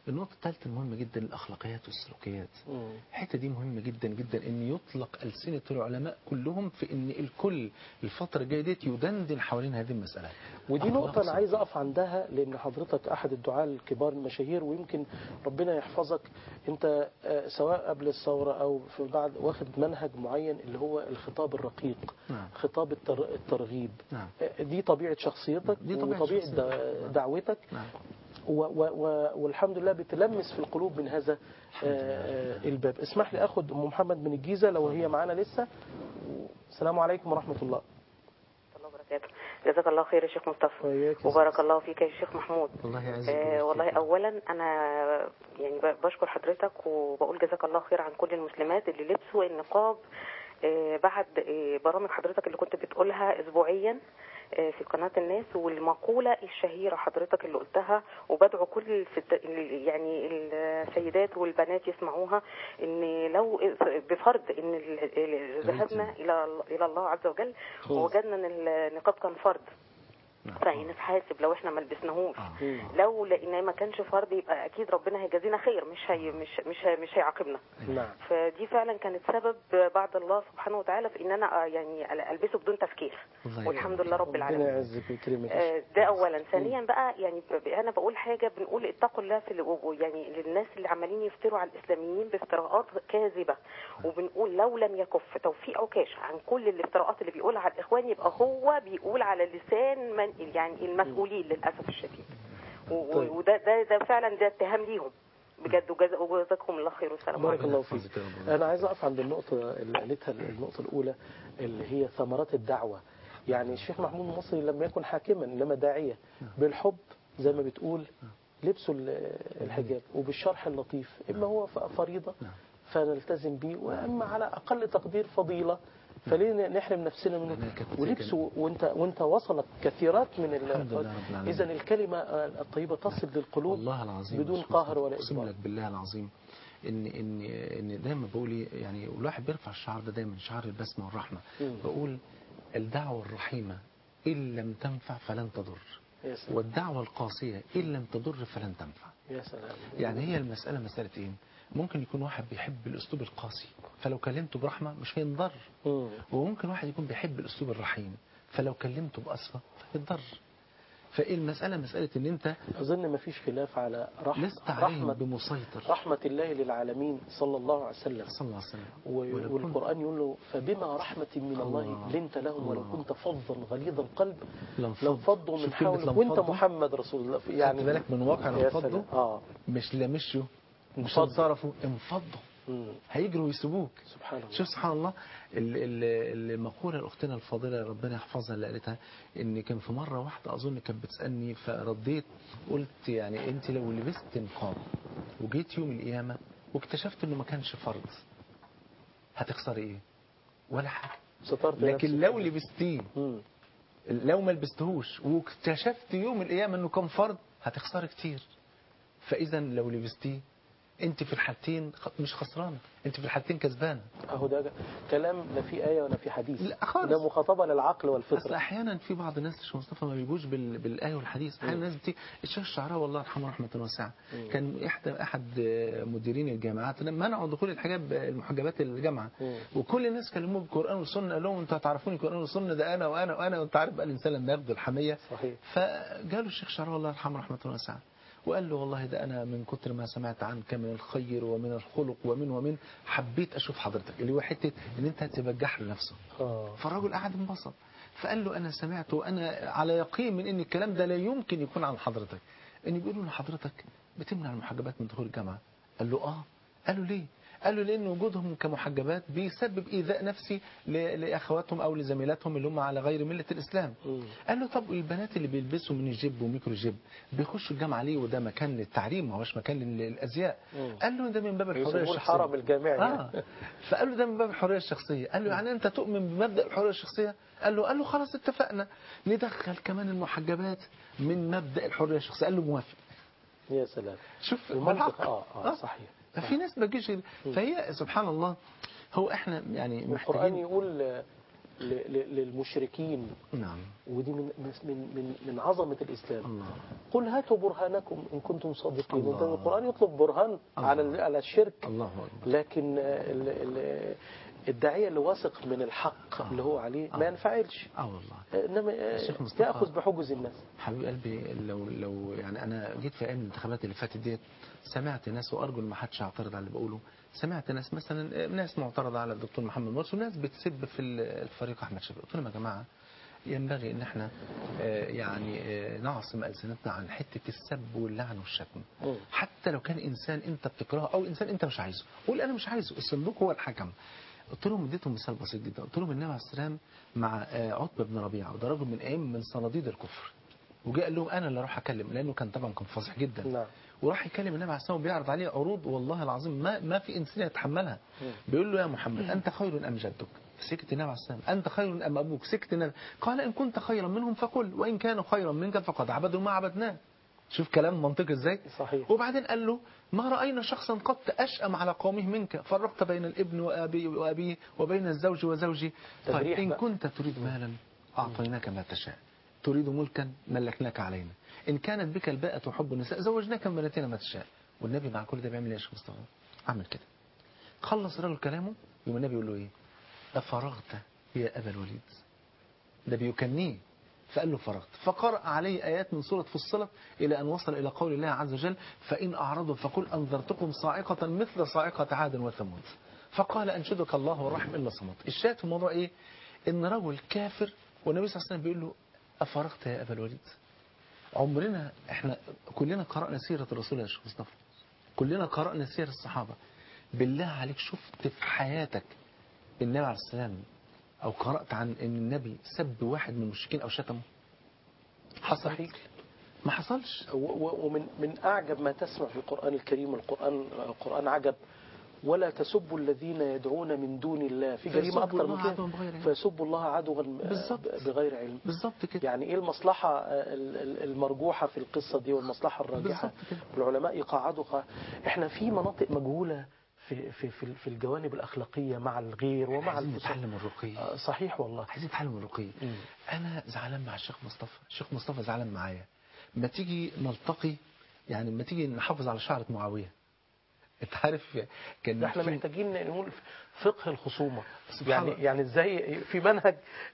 النقطة الثالثة المهمة جدا الأخلاقيات والسلوكيات مم. الحتة دي مهمة جدا جدا ان يطلق ألسنة العلماء كلهم في ان الكل الفترة الجاية ديت يدندن حوالين هذه المسألة ودي أخلاق نقطة أنا عايز وسلوكيات. أقف عندها لأن حضرتك أحد الدعاة الكبار المشاهير ويمكن ربنا يحفظك أنت آه، سواء قبل الثورة أو في بعد واخد منهج معين اللي هو الخطاب الرقيق نعم. خطاب التر- الترغيب نعم. آه، دي طبيعة شخصيتك دي طبيعة وطبيعة شخصيتك. د- دعوتك نعم و و و والحمد لله بتلمس في القلوب من هذا آه، آه، الباب اسمح لي أخد أم محمد من الجيزة لو هي معانا لسه السلام عليكم ورحمة الله الله وبركاته جزاك الله خير يا شيخ مصطفى وإياك يا وبارك الله فيك يا شيخ محمود الله يعزك آه والله اولا انا يعني ب- بشكر حضرتك وبقول جزاك الله خير عن كل المسلمات اللي لبسوا النقاب آه بعد آه برامج حضرتك اللي كنت بتقولها اسبوعيا آه في قناة الناس والمقولة الشهيرة حضرتك اللي قلتها وبدعو كل الست يعني السيدات والبنات يسمعوها ان لو بفرض ان ال- ال- ذهبنا الى الى الله عز وجل ووجدنا ان النقاب كان فرض فهنتحاسب لو احنا ما لبسناهوش لو لقيناه ما كانش فرض يبقى اكيد ربنا هيجازينا خير مش هي مش مش هي مش هيعاقبنا نعم فدي فعلا كانت سبب بعد الله سبحانه وتعالى في ان انا آه، يعني البسه بدون تفكير الله والحمد لله رب ربنا العالمين يعزك ويكرمك آه، ده اولا ثانيا بقى يعني ب- ب- انا بقول حاجه بنقول اتقوا الله في ال- يعني للناس اللي عمالين يفتروا على الاسلاميين بافتراءات كاذبه وبنقول لو لم يكف توفيق عكاش عن كل الافتراءات اللي بيقولها على الاخوان يبقى هو بيقول على لسان من يعني المسؤولين للاسف الشديد و- و- طيب. وده ده, ده فعلا ده اتهام ليهم بجد وجزا- وجزاكم الله خير والسلام بارك عليكم الله يحفظك فيك يا رب. انا عايز اقف عند النقطه اللي قالتها النقطه الاولى اللي هي ثمرات الدعوه يعني الشيخ محمود المصري لم يكن حاكما انما داعيه بالحب زي ما بتقول لبسوا ال- الحجاب وبالشرح اللطيف اما هو ف- فريضه فنلتزم به واما على اقل تقدير فضيله فليه نحرم نفسنا منه أنا كنت- ولبسه وانت وانت وصلت كثيرات من الحمد لله رب العالمين. اذا الكلمه الطيبه تصل للقلوب والله العظيم بدون يا شيخ قهر مصطفى، ولا اقسم اجبار لك بالله العظيم ان ان ان دايما بقول إيه، يعني والواحد بيرفع الشعار ده دايما شعار البسمه والرحمه مم. بقول الدعوه الرحيمه ان لم تنفع فلن تضر يا سلام والدعوه القاسيه ان لم تضر فلن تنفع يا سلام يعني هي المساله مساله ايه ممكن يكون واحد بيحب الاسلوب القاسي فلو كلمته برحمه مش هينضر مم. وممكن واحد يكون بيحب الاسلوب الرحيم فلو كلمته بأصفى هيتضر فايه المساله مساله ان انت أظن ما فيش خلاف على رحمة, لست عليهم رحمة, بمسيطر رحمة الله للعالمين صلى الله عليه وسلم صلى الله عليه وسلم و- ولو كنت- والقرآن يقول له فبما رحمة من الله الله. لنت لهم ولو الله. كنت فظا غليظ القلب لانفضوا. لو فضوا من شوف كلمة حولك لانفضوا. وانت محمد رسول الله يعني يعني خدت بالك من واقع يا انفضوا سلام. اه مش لا مشوا مش انفضوا. انصرفوا انفضوا مم. هيجروا ويسيبوك سبحان الله شوف سبحان الله ال- ال- المقولة لأختنا الفاضلة ربنا يحفظها اللي قالتها إن كان في مرة واحدة أظن كانت بتسألني فرديت قلت يعني أنت لو لبست نقاب وجيت يوم القيامة واكتشفت إنه ما كانش فرض هتخسري إيه؟ ولا حاجة سترت لكن نفسك. لو لبستيه مم. لو ما لبستهوش واكتشفت يوم القيامة إنه كان فرض هتخسري كتير فإذا لو لبستيه أنت في الحالتين خ- مش خسرانة أنت في الحالتين كسبانة اهو ده كلام لا في آية ولا في حديث لا خالص. ده مخاطبة للعقل اصل والفطرة احيانا في بعض الناس شيخ مصطفى ما بيجوش بال... بالايه والحديث احيانا الناس بتيجي الشيخ الشعراوي الله يرحمه رحمه واسعه كان احدى احد مديرين الجامعات لما منعوا دخول الحجاب المحجبات الجامعه مم. وكل الناس كلموه بالقران والسنه قال لهم انتوا هتعرفوني القران والسنه ده انا وانا وانا وانت عارف بقى الانسان لما ياخد الحميه صحيح فجاله الشيخ شعراوي الله يرحمه رحمه واسعه وقال له والله ده انا من كتر ما سمعت عنك من الخير ومن الخلق ومن ومن حبيت اشوف حضرتك اللي هو حته ان انت تبجح له نفسه اه فالراجل قعد انبسط فقال له انا سمعت وانا على يقين من ان الكلام ده لا يمكن يكون عن حضرتك ان بيقولوا لحضرتك بتمنع المحجبات من دخول الجامعه قال له اه قال له ليه قال له لان وجودهم كمحجبات بيسبب ايذاء نفسي ل- لاخواتهم او لزميلاتهم اللي هم على غير مله الاسلام مم. قال له طب البنات اللي بيلبسوا من الجيب وميكرو جيب بيخشوا الجامعه ليه وده مكان للتعليم ما هوش مكان لل- للازياء مم. قال له ده من باب الحريه يسموه الشخصيه الحرم الجامعي آه. فقال له ده من باب الحريه الشخصيه قال له يعني انت تؤمن بمبدا الحريه الشخصيه قال له قال له خلاص اتفقنا ندخل كمان المحجبات من مبدا الحريه الشخصيه قال له موافق يا سلام شوف المنطق بالعقل. اه اه صحيح ففي ناس ما تجيش فهي سبحان الله هو احنا يعني القرآن محتاجين يقول آه، ل- ل- للمشركين نعم ودي من من من من عظمة الإسلام الله قل هاتوا برهانكم إن كنتم صادقين الله. ده القرآن يطلب برهان على ال- على الشرك الله أكبر لكن ال- ال- الداعية اللي واثق من الحق اللي هو عليه ما ينفعلش اه والله انما الشيخ مصطفى. ياخذ بحجز الناس حبيب قلبي لو لو يعني انا جيت في ايام الانتخابات اللي فاتت ديت سمعت ناس وارجو ان ما حدش يعترض على اللي بقوله سمعت ناس مثلا ناس معترضه على الدكتور محمد مرسي وناس بتسب في الفريق احمد شفيق قلت لهم يا جماعه ينبغي ان احنا آه، يعني آه، نعصم السنتنا عن حته السب واللعن والشتم مم. حتى لو كان انسان انت بتكرهه او انسان انت مش عايزه قول انا مش عايزه الصندوق هو الحكم قلت لهم اديتهم مثال بسيط جدا قلت لهم النبي عليه السلام مع آه، عتبه بن ربيعه وده رجل من ايام من صناديد الكفر وجاء قال لهم انا اللي اروح اكلم لانه كان طبعا كان فظيع جدا نعم وراح يكلم النبي عليه السلام وبيعرض عليه عروض والله العظيم ما ما في انسان يتحملها بيقول له يا محمد انت خير ام جدك سكت النبي عليه السلام انت خير ام ابوك سكت النبي قال ان كنت خيرا منهم فقل وان كانوا خيرا منك فقد عبدوا ما عبدناه شوف كلام منطقي ازاي صحيح. وبعدين قال له ما راينا شخصا قط اشأم على قومه منك فرقت بين الابن وابي وابيه وبين الزوج وزوجه طيب تجريح ان بقى. كنت تريد مالا اعطيناك ما تشاء تريد ملكا ملكناك علينا ان كانت بك الباءة وحب النساء زوجناك من بناتنا ما تشاء والنبي مع كل ده بيعمل ايه يا شيخ مصطفى عمل كده خلص الراجل كلامه يوم النبي يقول له ايه افرغت يا ابا الوليد ده بيكنيه فقال له فرغت فقرأ عليه آيات من سورة فصلت إلى أن وصل إلى قول الله عز وجل فإن أعرضوا فقل أنذرتكم صاعقة مثل صاعقة عاد وثمود فقال أنشدك الله والرحم إلا صمت الشاهد في الموضوع إيه إن رجل كافر والنبي صلى الله عليه وسلم بيقول له أفرغت يا أبا الوليد عمرنا إحنا كلنا قرأنا سيرة الرسول يا شيخ مصطفى كلنا قرأنا سير الصحابة بالله عليك شفت في حياتك النبي عليه السلام أو قرأت عن أن النبي سب واحد من المشركين أو شتمه حصل صحيح. ما حصلش و- و- ومن من أعجب ما تسمع في القرآن الكريم القرآن القرآن عجب ولا تسبوا الذين يدعون من دون الله في جريمة فيسبوا أكثر الله من كده عدوا بغير علم. فيسبوا الله عدوا بالظبط. بغير علم بالظبط كده يعني ايه المصلحة ال- ال- المرجوحة في القصة دي والمصلحة الراجحة بالظبط كده. العلماء يقعدوا قا- احنا في مناطق مجهولة في في في في الجوانب الأخلاقية مع الغير ومع عايزين الفساد. نتعلم الرقي آه، صحيح والله عايزين نتعلم الرقي مم. انا زعلان مع الشيخ مصطفى الشيخ مصطفى زعلان معايا ما تيجي نلتقي يعني ما تيجي نحافظ على شعرة معاوية انت عارف كان ده احنا في- محتاجين نقول فقه الخصومة سبحان يعني الله. يعني ازاي في منهج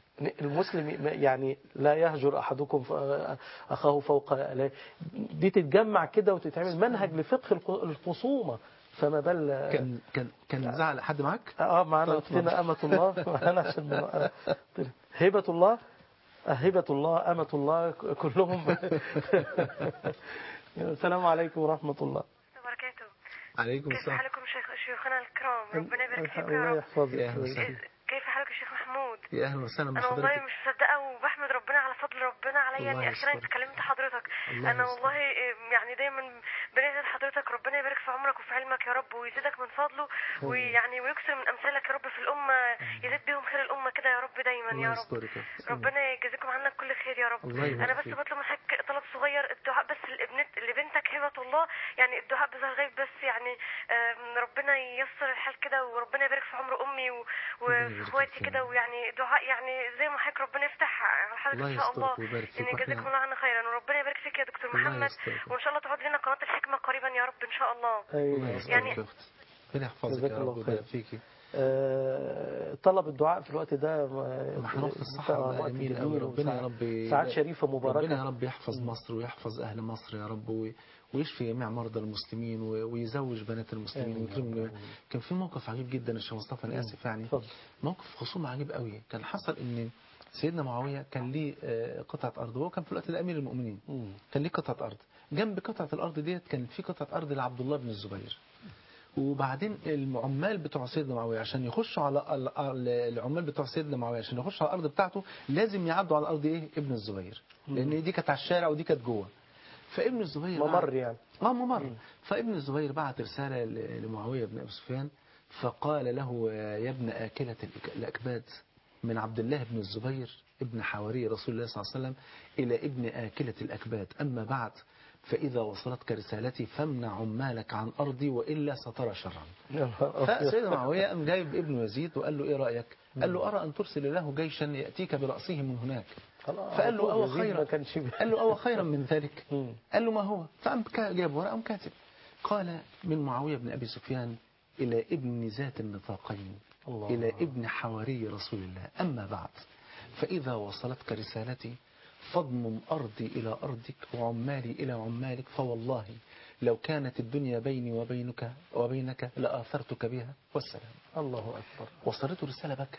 المسلم يعني لا يهجر احدكم ف- اخاه فوق لا- دي تتجمع كده وتتعمل منهج لفقه الخ- الخصومة فما بال كان كان كان زعل حد معاك اه معانا طيب، اختنا امة الله معانا عشان من- هبة الله هبة الله أمة الله كلهم السلام عليكم ورحمة الله وبركاته عليكم كيف السلام حالكم شيخ شيوخنا الكرام ربنا يبارك فيكم يا الله رب يحفظك يا أهلا وسهلا. كيف حالك يا شيخ محمود يا اهلا وسهلا انا والله بحضرتك مش مصدقه وبحمد ربنا على فضل ربنا عليا الله اني اخيرا يسترك. كلمت حضرتك الله انا يسترك. والله إيه، يعني دايما بنادي حضرتك ربنا يبارك في عمرك وفي علمك يا رب ويزيدك من فضله ويعني ويكثر من امثالك يا رب في الامه يزيد بيهم خير الامه كده يا رب دايما الله يا رب يسترك يا رب. ربنا يجازيكم عنا كل خير يا رب الله يبارك انا بس فيك. بطلب من حضرتك طلب صغير الدعاء بس لابنت لبنتك هبه الله يعني الدعاء بظهر غيب بس يعني آم، ربنا ييسر الحال كده وربنا يبارك في عمر امي و- ربنا وفي يبارك اخواتي فيك. كده ويعني دعاء يعني زي ما حضرتك ربنا يفتح على حضرتك الله ان شاء الله يسترك ويبارك فيك يعني وإحنا- جزاكم الله عنا خيرا وربنا يبارك فيك يا دكتور الله محمد يسترك. وان شاء الله تعود لنا قناه الحكمه قريبا يا رب ان شاء الله الله أيوة. يسترك يعني- يا اختي ربنا يحفظك جزاك يا الله رب ويبارك خير. فيكي آه، طلب الدعاء في الوقت ده ما احنا وقت الصحراء آه، بقى وقت جميل جميل قوي ربنا يا وساعات- رب ساعات شريفة مباركة ربنا يا رب يحفظ مصر ويحفظ اهل مصر يا رب وي- ويشفي جميع مرضى المسلمين و- ويزوج بنات المسلمين آمين. ويكرم كان في موقف عجيب جدا يا شيخ مصطفى انا اسف يعني اتفضل. موقف خصومه عجيب قوي كان حصل ان سيدنا معاويه كان ليه آه، قطعه ارض وهو كان في الوقت ده امير المؤمنين مم. كان ليه قطعه ارض جنب قطعه الارض ديت كان في قطعه ارض لعبد الله بن الزبير وبعدين العمال بتوع سيدنا معاويه عشان يخشوا على ال- ال- العمال بتوع سيدنا معاويه عشان يخشوا على الارض بتاعته لازم يعدوا على الارض ايه ابن الزبير لان دي كانت على الشارع ودي كانت جوه فابن الزبير بعت- ممر يعني اه ممر فابن الزبير بعت رسالة ل- لمعاوية بن أبي سفيان فقال له آه، يا ابن آكلة الإك- الأكباد من عبد الله بن الزبير ابن حواري رسول الله صلى الله عليه وسلم إلى ابن آكلة الأكباد أما بعد فإذا وصلتك رسالتي فامنع عمالك عن أرضي وإلا سترى شرا يا نهار أبيض. فسيدنا معاوية قام جايب ابنه يزيد وقال له إيه رأيك قال له أرى أن ترسل له جيشا يأتيك برأسه من هناك خلاص، فقال له أو يزيد خيرا ما كانش بي- قال له أو خيرا من ذلك مم. قال له ما هو فقام كا- جاب ورقة كاتب قال من معاوية بن أبي سفيان إلى ابن ذات النطاقين الله. إلى ابن حواري رسول الله أما بعد فإذا وصلتك رسالتي فاضمم أرضي إلى أرضك وعمالي إلى عمالك فوالله لو كانت الدنيا بيني وبينك وبينك لآثرتك بها والسلام الله اكبر وصلته رسالة بكى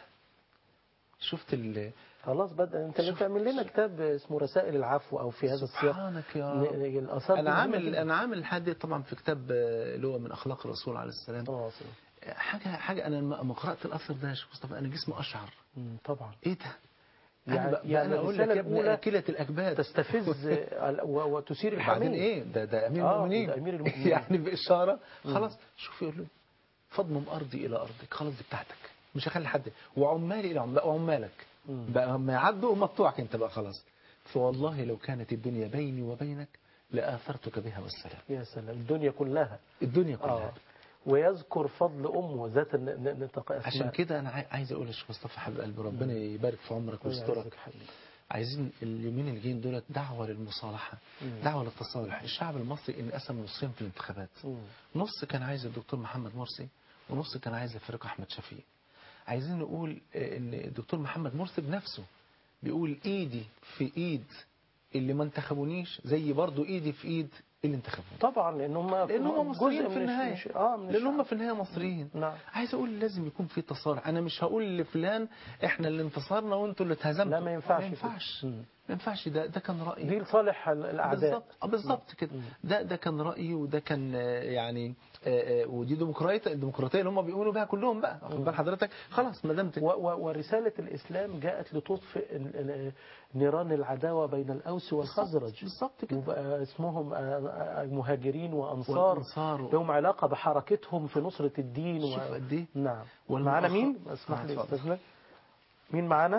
شفت ال خلاص بدأ انت بتعمل لنا كتاب اسمه رسائل العفو او في هذا السياق سبحانك يا ن- رب الاثار انا دي عامل مهمة جداً. انا عامل لحد طبعا في كتاب آه، اللي هو من اخلاق الرسول عليه السلام آه، حاجه حاجه انا لما لما قرات الاثر ده يا شيخ مصطفى انا جسمي اشعر مم، طبعا ايه ده يعني- يعني, يعني يعني انا اقول لك الرسالة يا ابن الأولى اكله الاكباد تستفز ال- و- وتثير الحمية بعدين ايه ده ده امير آه، المؤمنين ده أمير المؤمنين. يعني باشاره خلاص شوف يقول له فاضمم ارضي الى ارضك خلاص دي بتاعتك مش هخلي حد وعمالي الى عمالك وعمالك مم. بقى لما يعدوا مقطوعك انت بقى خلاص فوالله لو كانت الدنيا بيني وبينك لاثرتك بها والسلام يا سلام الدنيا كلها الدنيا اه كلها ويذكر فضل امه ذات الن- ن- نطاق عشان اسماء كده انا عاي- عايز اقول للشيخ مصطفى حبيب قلبي ربنا يبارك في عمرك الله ويسترك يعزك حبيبي. عايزين اليومين اللي جايين دولت دعوه للمصالحه مم. دعوه للتصالح الشعب المصري انقسم نصين في الانتخابات مم. نص كان عايز الدكتور محمد مرسي ونص كان عايز الفريق احمد شفيق عايزين نقول آه، ان الدكتور محمد مرسي بنفسه بيقول ايدي في ايد اللي ما انتخبونيش زي برضو ايدي في ايد اللي انتخبوني طبعا لان هم لان هم جزء مصريين من في الش- النهايه مش- اه من لان هم الشعب. في النهايه مصريين نعم عايز اقول لازم يكون في تصالح انا مش هقول لفلان احنا اللي انتصرنا وانتوا اللي اتهزمتوا لا ما ينفعش ما كده. ينفعش مم. ما ينفعش ده ده كان رايي دي لصالح ال- الاعداء بالظبط آه، بالظبط كده ده ده كان رايي وده كان آه، يعني آه، آه، ودي ديمقراطيه الديمقراطيه اللي هم بيقولوا بها كلهم بقى واخد بال حضرتك خلاص ما دامت و- و- ورسالة الإسلام جاءت لتطفئ ال- ال- نيران العداوة بين الأوس والخزرج بالظبط كده وبقى اسمهم آه، آه، مهاجرين وأنصار والأنصار. لهم علاقة بحركتهم في نصرة الدين شوف قد إيه. نعم والمؤخر- معانا مين؟ اسمح آه، لي اتفضل. استاذنك مين معانا؟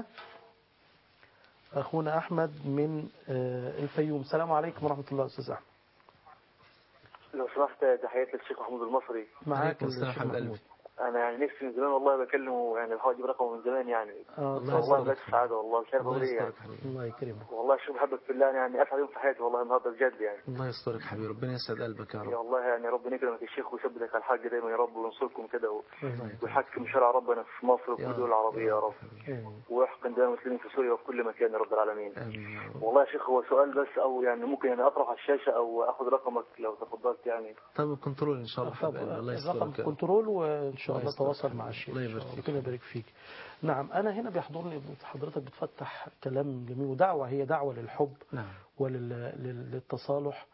أخونا أحمد من آه، الفيوم السلام عليكم ورحمة الله أستاذ أحمد لو سمحت تحياتي للشيخ محمود المصري معاك عليكم السلام الشيخ حبيب محمود قلبي. انا يعني نفسي من زمان والله بكلمه يعني بحاول اجيب رقمه من زمان يعني آه، الله والله يسترك بس سعاده والله مش عارف الله اقول ايه يعني يسترك حبيبي الله يكرمك والله شو بحبك في الله يعني اسعد يوم في حياتي والله النهارده بجد يعني الله يسترك حبيبي ربنا يسعد قلبك يا يا رب والله يعني ربنا يكرمك يا شيخ ويثبتك على الحق دايما يا رب وينصركم كده و- الله يكرمك. ويحكم شرع ربنا في مصر وفي يا الدول رب. العربيه يا رب آمين. ويحكم دائما المسلمين في سوريا وفي كل مكان يا رب العالمين امين يا رب والله يا شيخ هو سؤال بس او يعني ممكن يعني اطرح على الشاشه او اخذ رقمك لو تفضلت يعني طب الكنترول ان شاء الله حبيب قلبي. الله الرقم يسترك يا رب. كنترول وان شاء الله الله يسترك تواصل حبيبي. مع الشيخ الله إن شاء يبارك الله. فيك. ربنا يبارك فيك نعم انا هنا بيحضرني حضرتك بتفتح كلام جميل ودعوه هي دعوه للحب نعم وللتصالح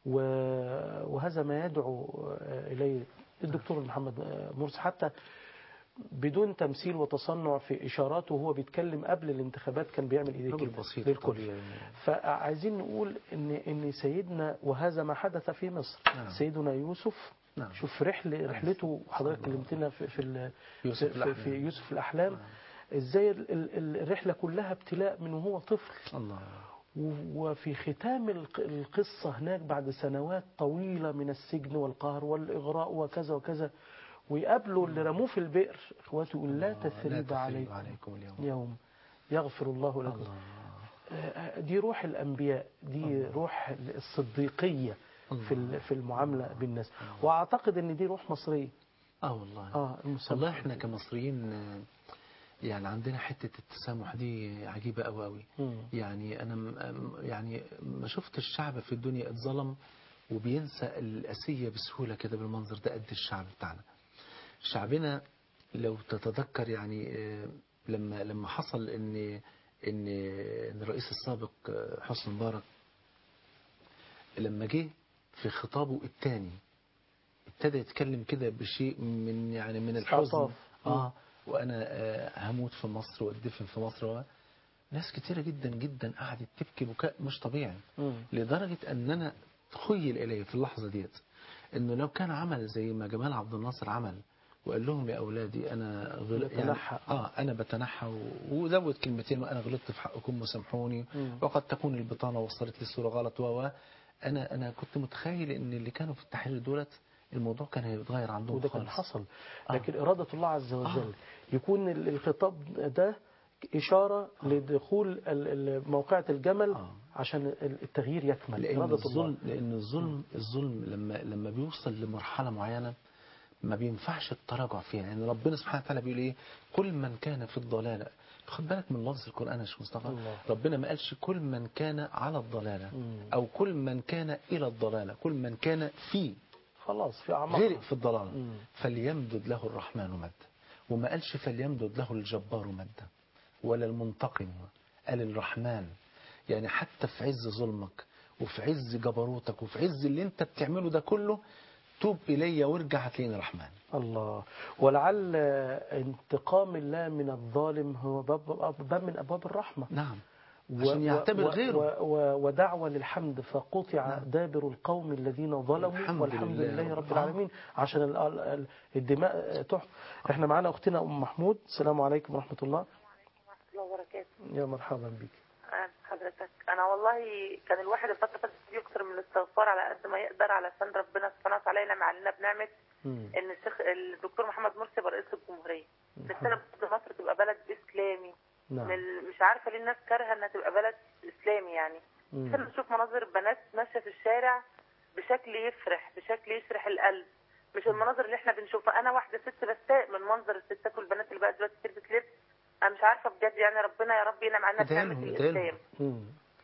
وهذا ما يدعو اليه الدكتور محمد مرسي حتى بدون تمثيل وتصنع في اشاراته وهو بيتكلم قبل الانتخابات كان بيعمل ايديه راجل كده بسيط للكل طبيعي. فعايزين نقول ان ان سيدنا وهذا ما حدث في مصر نعم. سيدنا يوسف نعم. شوف رحله رحلته حضرتك كلمتنا في في ال- يوسف في, الأحلام. في في يوسف الاحلام ازاي ال- ال- الرحله كلها ابتلاء من وهو طفل الله و- وفي ختام الق- القصة هناك بعد سنوات طويلة من السجن والقهر والإغراء وكذا وكذا ويقابلوا اللي رموه في البئر إخواته يقول لا لا تثريب عليكم عليكم اليوم يوم يغفر الله لكم الله آه، دي روح الأنبياء دي روح الصديقية في ال- في المعاملة بالناس وأعتقد إن دي روح مصرية اه والله اه المسامحة. والله احنا كمصريين آه، يعني عندنا حتة التسامح دي عجيبة قوي قوي مم. يعني انا م- م- يعني ما شفت الشعب في الدنيا اتظلم وبينسى الأسية بسهولة كده بالمنظر ده قد الشعب بتاعنا شعبنا لو تتذكر يعني آه، لما لما حصل ان ان إن الرئيس السابق آه، حسني مبارك لما جه في خطابه الثاني ابتدى يتكلم كده بشيء من يعني من الحزن استعطاف. اه وانا آه، هموت في مصر واتدفن في مصر و... ناس كتيرة جدا جدا قعدت تبكي بكاء مش طبيعي مم. لدرجة ان انا تخيل الي في اللحظة ديت انه لو كان عمل زي ما جمال عبد الناصر عمل وقال لهم يا اولادي انا غل... يعني بتنحى. اه انا بتنحى و... وزود كلمتين وانا غلطت في حقكم وسامحوني مم. وقد تكون البطانه وصلت لي الصوره غلط و و انا انا كنت متخيل ان اللي كانوا في التحرير دولت الموضوع كان هيتغير عندهم وده كان خالص حصل آه. لكن إرادة الله عز وجل آه. يكون ال- الخطاب ده إشارة لدخول ال- ال- موقعة الجمل آه. عشان ال- التغيير يكمل لان إرادة الظلم الله لان الظلم الظلم لما لما بيوصل لمرحله معينه ما بينفعش التراجع فيها يعني ربنا سبحانه وتعالى بيقول ايه كل من كان في الضلاله خد بالك من لفظ القران يا شيخ مصطفى الله. ربنا ما قالش كل من كان على الضلاله مم. او كل من كان الى الضلاله كل من كان في خلاص في أعماق غرق في الضلال مم. فليمدد له الرحمن مدا وما قالش فليمدد له الجبار مدا ولا المنتقم قال الرحمن يعني حتى في عز ظلمك وفي عز جبروتك وفي عز اللي انت بتعمله ده كله توب إلي وارجع هتلاقيني رحمن الله ولعل انتقام الله من الظالم هو باب, باب من أبواب الرحمة نعم و- عشان يعتبر و- غيره و- و- ودعوة للحمد فقطع دابر القوم الذين ظلموا والحمد والحمد لله لله رب رب العالمين عشان ال- ال- الدماء تحف احنا معانا اختنا ام محمود السلام عليكم ورحمة الله ورحمة الله وبركاته يا مرحبا بك أهلا حضرتك أنا والله كان الواحد الفترة اللي فاتت يكثر من الاستغفار على قد ما يقدر علشان ربنا سبحانه وتعالى ينعم علينا بنعمة مم. إن الشيخ الدكتور محمد مرسي يبقى رئيس الجمهورية نفسنا بجد مصر تبقى بلد إسلامي نعم من- مش عارفة ليه الناس كارهة إنها تبقى بلد إسلامي يعني مم. نفسنا نشوف مناظر بنات ماشية في الشارع بشكل يفرح بشكل يشرح القلب مش المناظر اللي احنا بنشوفها انا واحده ست بستاء من منظر الستات والبنات اللي بقى دلوقتي تلبس لبس انا مش عارفه بجد يعني ربنا يا رب ينعم علينا ادعي بنعمه لهم ادعي لهم الاسلام مم.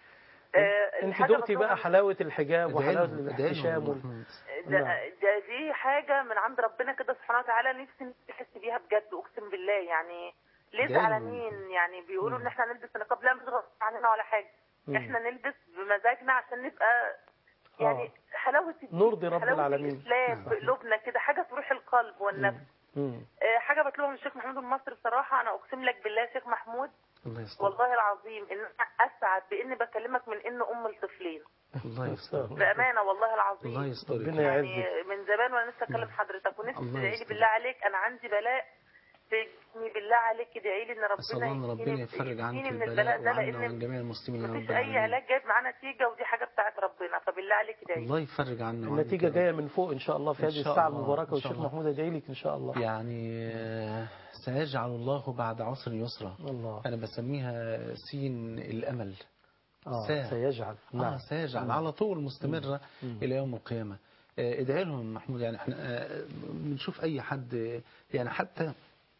آه، انت الحاجة دقتي بقى مطلوبة حلاوة الحجاب ادعي وحلاوة لهم ادعي الاحتشام لهم وال- محمود. ده, نعم. ده دي حاجة من عند ربنا كده سبحانه وتعالى نفسي نحس بيها بجد اقسم بالله يعني ليه دايما. زعلانين يعني بيقولوا ان احنا نلبس النقاب لا مش غصب عننا ولا حاجة مم. احنا نلبس بمزاجنا عشان نبقى يعني آه. حلاوة الدين، نرضي رب حلاوة العالمين. الإسلام في قلوبنا كده حاجة تروح القلب والنفس مم. آه، حاجة بطلبها من الشيخ محمود المصري بصراحة أنا أقسم لك بالله يا شيخ محمود الله يستر والله العظيم إن أنا أسعد بإني بكلمك من إن أم الطفلين الله يستر بأمانة والله العظيم الله يستر ربنا يعني يعزك من زمان وانا لسه اكلم حضرتك ونفسي الله تدعي لي يستر. بالله عليك انا عندي بلاء في جسمي بالله عليك ادعي لي ان أسأل الله أن ربنا ربنا يشفيني- يفرج عنك يشفيني من البلاء البلاء ده وعنا وعن لان جميع المسلمين يا رب مفيش اي العالمين علاج جايب معاه نتيجه ودي حاجه بتاعت ربنا فبالله عليك ادعي لي الله يفرج عنا وعنك النتيجة يا رب. جاية من فوق إن شاء الله في إن هذه شاء الساعة الله، المباركة إن شاء والشيخ الله. محمود أدعي لك إن شاء الله يعني آه، سيجعل الله بعد عسر يسرا الله أنا بسميها سين الأمل آه سا- سيجعل نعم نعم سيجعل على طول مستمرة مم. إلى يوم القيامة آه، ادعي لهم محمود يعني احنا آه، بنشوف أي حد آه، يعني حتى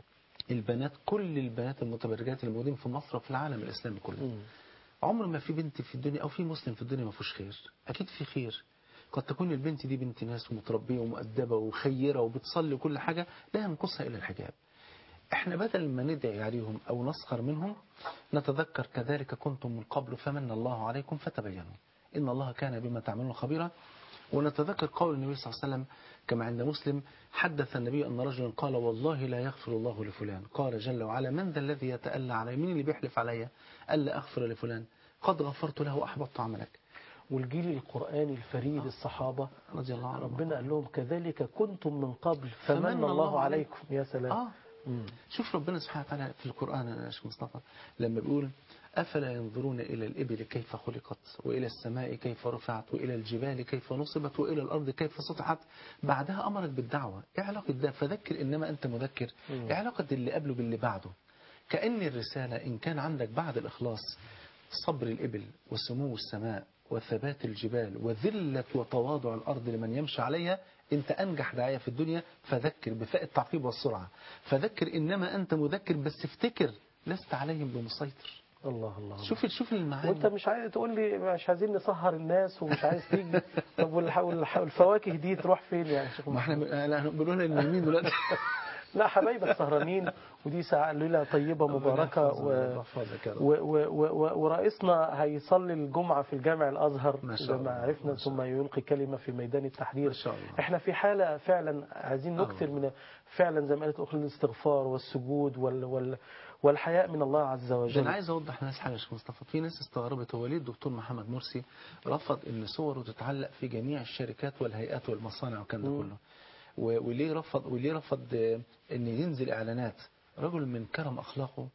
البنات كل البنات المتبرجات الموجودين في مصر وفي العالم الإسلامي كله مم. عمر ما في بنت في الدنيا أو في مسلم في الدنيا ما فيهوش خير أكيد في خير قد تكون البنت دي بنت ناس ومتربية ومؤدبة وخيرة وبتصلي كل حاجة لا ينقصها إلا الحجاب احنا بدل ما ندعي عليهم أو نسخر منهم نتذكر كذلك كنتم من قبل فمن الله عليكم فتبينوا إن الله كان بما تعملون خبيرا ونتذكر قول النبي صلى الله عليه وسلم كما عند مسلم حدث النبي أن رجلا قال والله لا يغفر الله لفلان قال جل وعلا من ذا الذي يتألى علي مين اللي بيحلف علي ألا أغفر لفلان قد غفرت له وأحبطت عملك والجيل القرآني الفريد الصحابة رضي الله عنه ربنا قال لهم كذلك كنتم من قبل فمن الله عليكم يا سلام آه مم. شوف ربنا سبحانه وتعالى في القرآن يا شيخ مصطفى لما بيقول أفلا ينظرون إلى الإبل كيف خلقت وإلى السماء كيف رفعت وإلى الجبال كيف نصبت وإلى الأرض كيف سطحت بعدها أمرت بالدعوة إيه علاقة ده فذكر إنما أنت مذكر إيه علاقة اللي قبله باللي بعده كأن الرسالة إن كان عندك بعد الإخلاص صبر الإبل وسمو السماء وثبات الجبال وذلة وتواضع الأرض لمن يمشي عليها أنت أنجح داعية في الدنيا فذكر بفاء التعقيب والسرعة فذكر إنما أنت مذكر بس افتكر لست عليهم بمسيطر الله الله شوف شوف المعاني وانت مش عايز تقول لي مش عايزين نسهر الناس ومش عايز تيجي طب والح- والح- والفواكه دي تروح فين يعني يا شيخ ما احنا محمود؟ لا، بنقول ان مين دلوقتي لا حبايبك سهرانين ودي ساعة ليلة طيبة مباركة و... يحفظك يا رب. و... و... و... ورئيسنا هيصلي الجمعة في الجامع الأزهر ما شاء زي الله. ما عرفنا ما شاء ثم يلقي كلمة في ميدان التحرير ما شاء الله. احنا في حالة فعلا عايزين نكثر من فعلا زي ما قالت أخت الاستغفار والسجود وال... وال... والحياء من الله عز ده وجل انا عايز اوضح للناس حاجه يا شيخ مصطفى في ناس استغربت هو ليه الدكتور محمد مرسي رفض ان صوره تتعلق في جميع الشركات والهيئات والمصانع والكلام ده كله و- وليه رفض وليه رفض آه، ان ينزل اعلانات رجل من كرم اخلاقه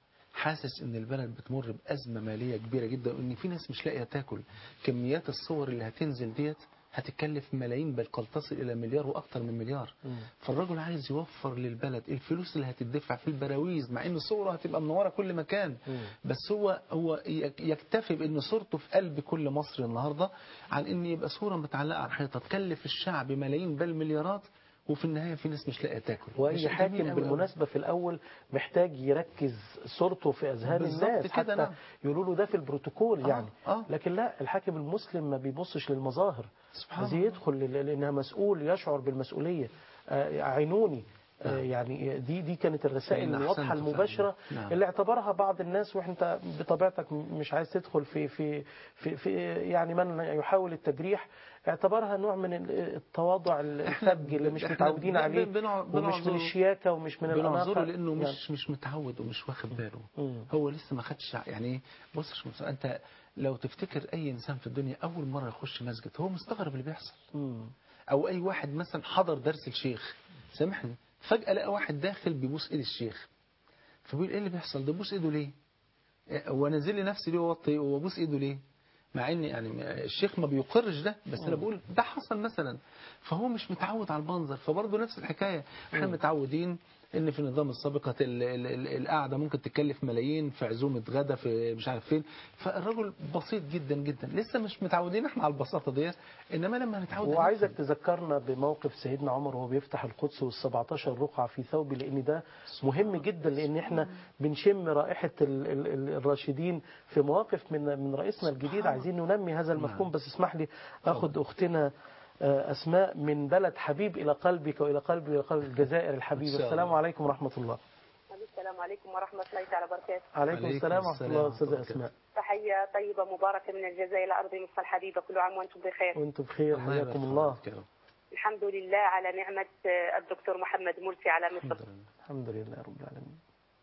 حاسس ان البلد بتمر بازمه ماليه كبيره جدا وان في ناس مش لاقيه تاكل كميات الصور اللي هتنزل ديت هتتكلف ملايين بل قد تصل الى مليار واكثر من مليار فالراجل عايز يوفر للبلد الفلوس اللي هتدفع في البراويز مع ان صوره هتبقى منوره كل مكان بس هو هو يك- يكتفي بان صورته في قلب كل مصري النهارده عن ان يبقى صوره متعلقه على الحيطه تكلف الشعب ملايين بل مليارات وفي النهايه في ناس مش لاقيه تاكل واي مش حاكم جميل أوي أوي. بالمناسبه في الاول محتاج يركز صورته في اذهان بالظبط الناس كده، حتى نعم. يقولوا له ده في البروتوكول آه، يعني آه. لكن لا الحاكم المسلم ما بيبصش للمظاهر سبحان عايز الله. يدخل لل- لانها مسؤول يشعر بالمسؤوليه آه، عينوني آه، نعم. يعني دي دي كانت الرسائل فإن الواضحه أحسنت المباشره فعلا. نعم. اللي اعتبرها بعض الناس وانت بطبيعتك مش عايز تدخل في في في, في يعني من يحاول التجريح اعتبرها نوع من التواضع الفج اللي مش إحنا متعودين ب- عليه بنع- ومش من بنعذره. الشياكه ومش من الاناقه بنعذره لانه يعني. مش مش متعود ومش واخد باله مم. هو لسه ما خدش يعني ايه بص يا شمس، انت لو تفتكر اي انسان في الدنيا اول مره يخش مسجد هو مستغرب اللي بيحصل مم. او اي واحد مثلا حضر درس الشيخ سامحني فجاه لقى واحد داخل بيبوس ايد الشيخ فبيقول ايه اللي بيحصل ده بوس ايده ليه إيه، هو نازل لي نفسي ليه وطي وابوس ايده ليه مع ان يعني الشيخ ما بيقرش ده بس انا بقول ده حصل مثلا فهو مش متعود على المنظر فبرضه نفس الحكايه احنا متعودين ان في النظام السابق هت- ال- ال- ال- القعده ممكن تكلف ملايين في عزومه غدا في مش عارف فين فالرجل بسيط جدا جدا لسه مش متعودين احنا على البساطه ديت انما لما نتعود وعايزك تذكرنا بموقف سيدنا عمر وهو بيفتح القدس وال17 رقعة في ثوبه لأن ده مهم جدا لأن احنا بنشم رائحة ال- ال- ال- الراشدين في مواقف من من رئيسنا الجديد عايزين ننمي هذا المفهوم بس اسمح لي أخذ أختنا آه، أسماء من بلد حبيب إلى قلبك وإلى قلبي وإلى قلب الجزائر الحبيبة إن شاء السلام الله. عليكم ورحمة الله السلام عليكم ورحمة الله تعالى وبركاته عليكم عليكم السلام ورحمة السلام الله ورحمة أستاذة الله أسماء تحية طيبة مباركة من الجزائر أرض مصر الحبيبة كل عام وأنتم بخير وأنتم بخير الله يبارك حياكم في الله حضرتك يا رب. الحمد لله على نعمة آه، الدكتور محمد مرسي على مصر الحمد لله الحمد لله رب العالمين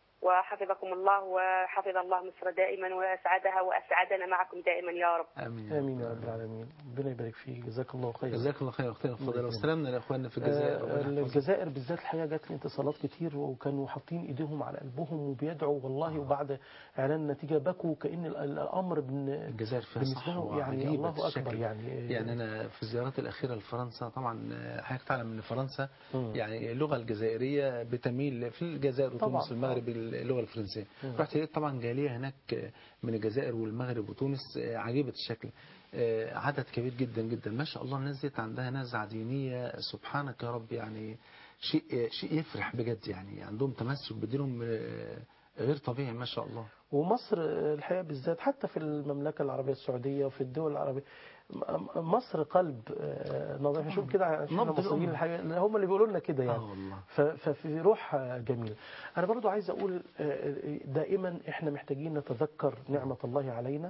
وحفظكم الله وحفظ الله مصر دائما وأسعدها وأسعدنا معكم دائما يا رب امين يا رب. آمين يا رب العالمين ربنا يبارك فيك جزاك الله خيرا جزاك الله خير اختنا الفاضله يكرمك. وسلامنا لاخواننا في الجزائر آه، ربنا يحفظهم. الجزائر بالذات الحقيقه جات لي اتصالات كتير وكانوا حاطين ايديهم على قلبهم وبيدعوا والله وبعد اعلان النتيجه بكوا كان ال- ال- الامر بن الجزائر فيها بالنسبة صحوة لهم يعني عجيبة الله الشكل. أكبر يعني يعني أنا في الزيارات الأخيرة لفرنسا طبعا آه، حضرتك تعلم أن فرنسا مم. يعني اللغة الجزائرية بتميل في الجزائر طبعا. وتونس والمغرب اللغة الفرنسية مم. رحت لقيت طبعا جالية هناك آه، من الجزائر والمغرب وتونس آه، عجيبة الشكل آه، عدد كبير جدا جدا ما شاء الله الناس ديت عندها نزعة دينية سبحانك يا رب يعني شيء آه، شيء يفرح بجد يعني عندهم تمسك بدينهم آه، غير طبيعي ما شاء الله ومصر آه، الحقيقه بالذات حتى في المملكه العربيه السعوديه وفي الدول العربيه م- مصر قلب آه، نظيف شوف كده احنا نبض المصريين الأمة. الحقيقه هم اللي بيقولوا لنا كده آه يعني والله. ف- ففي روح آه، جميله انا برضو عايز اقول آه، دائما احنا محتاجين نتذكر نعمه الله علينا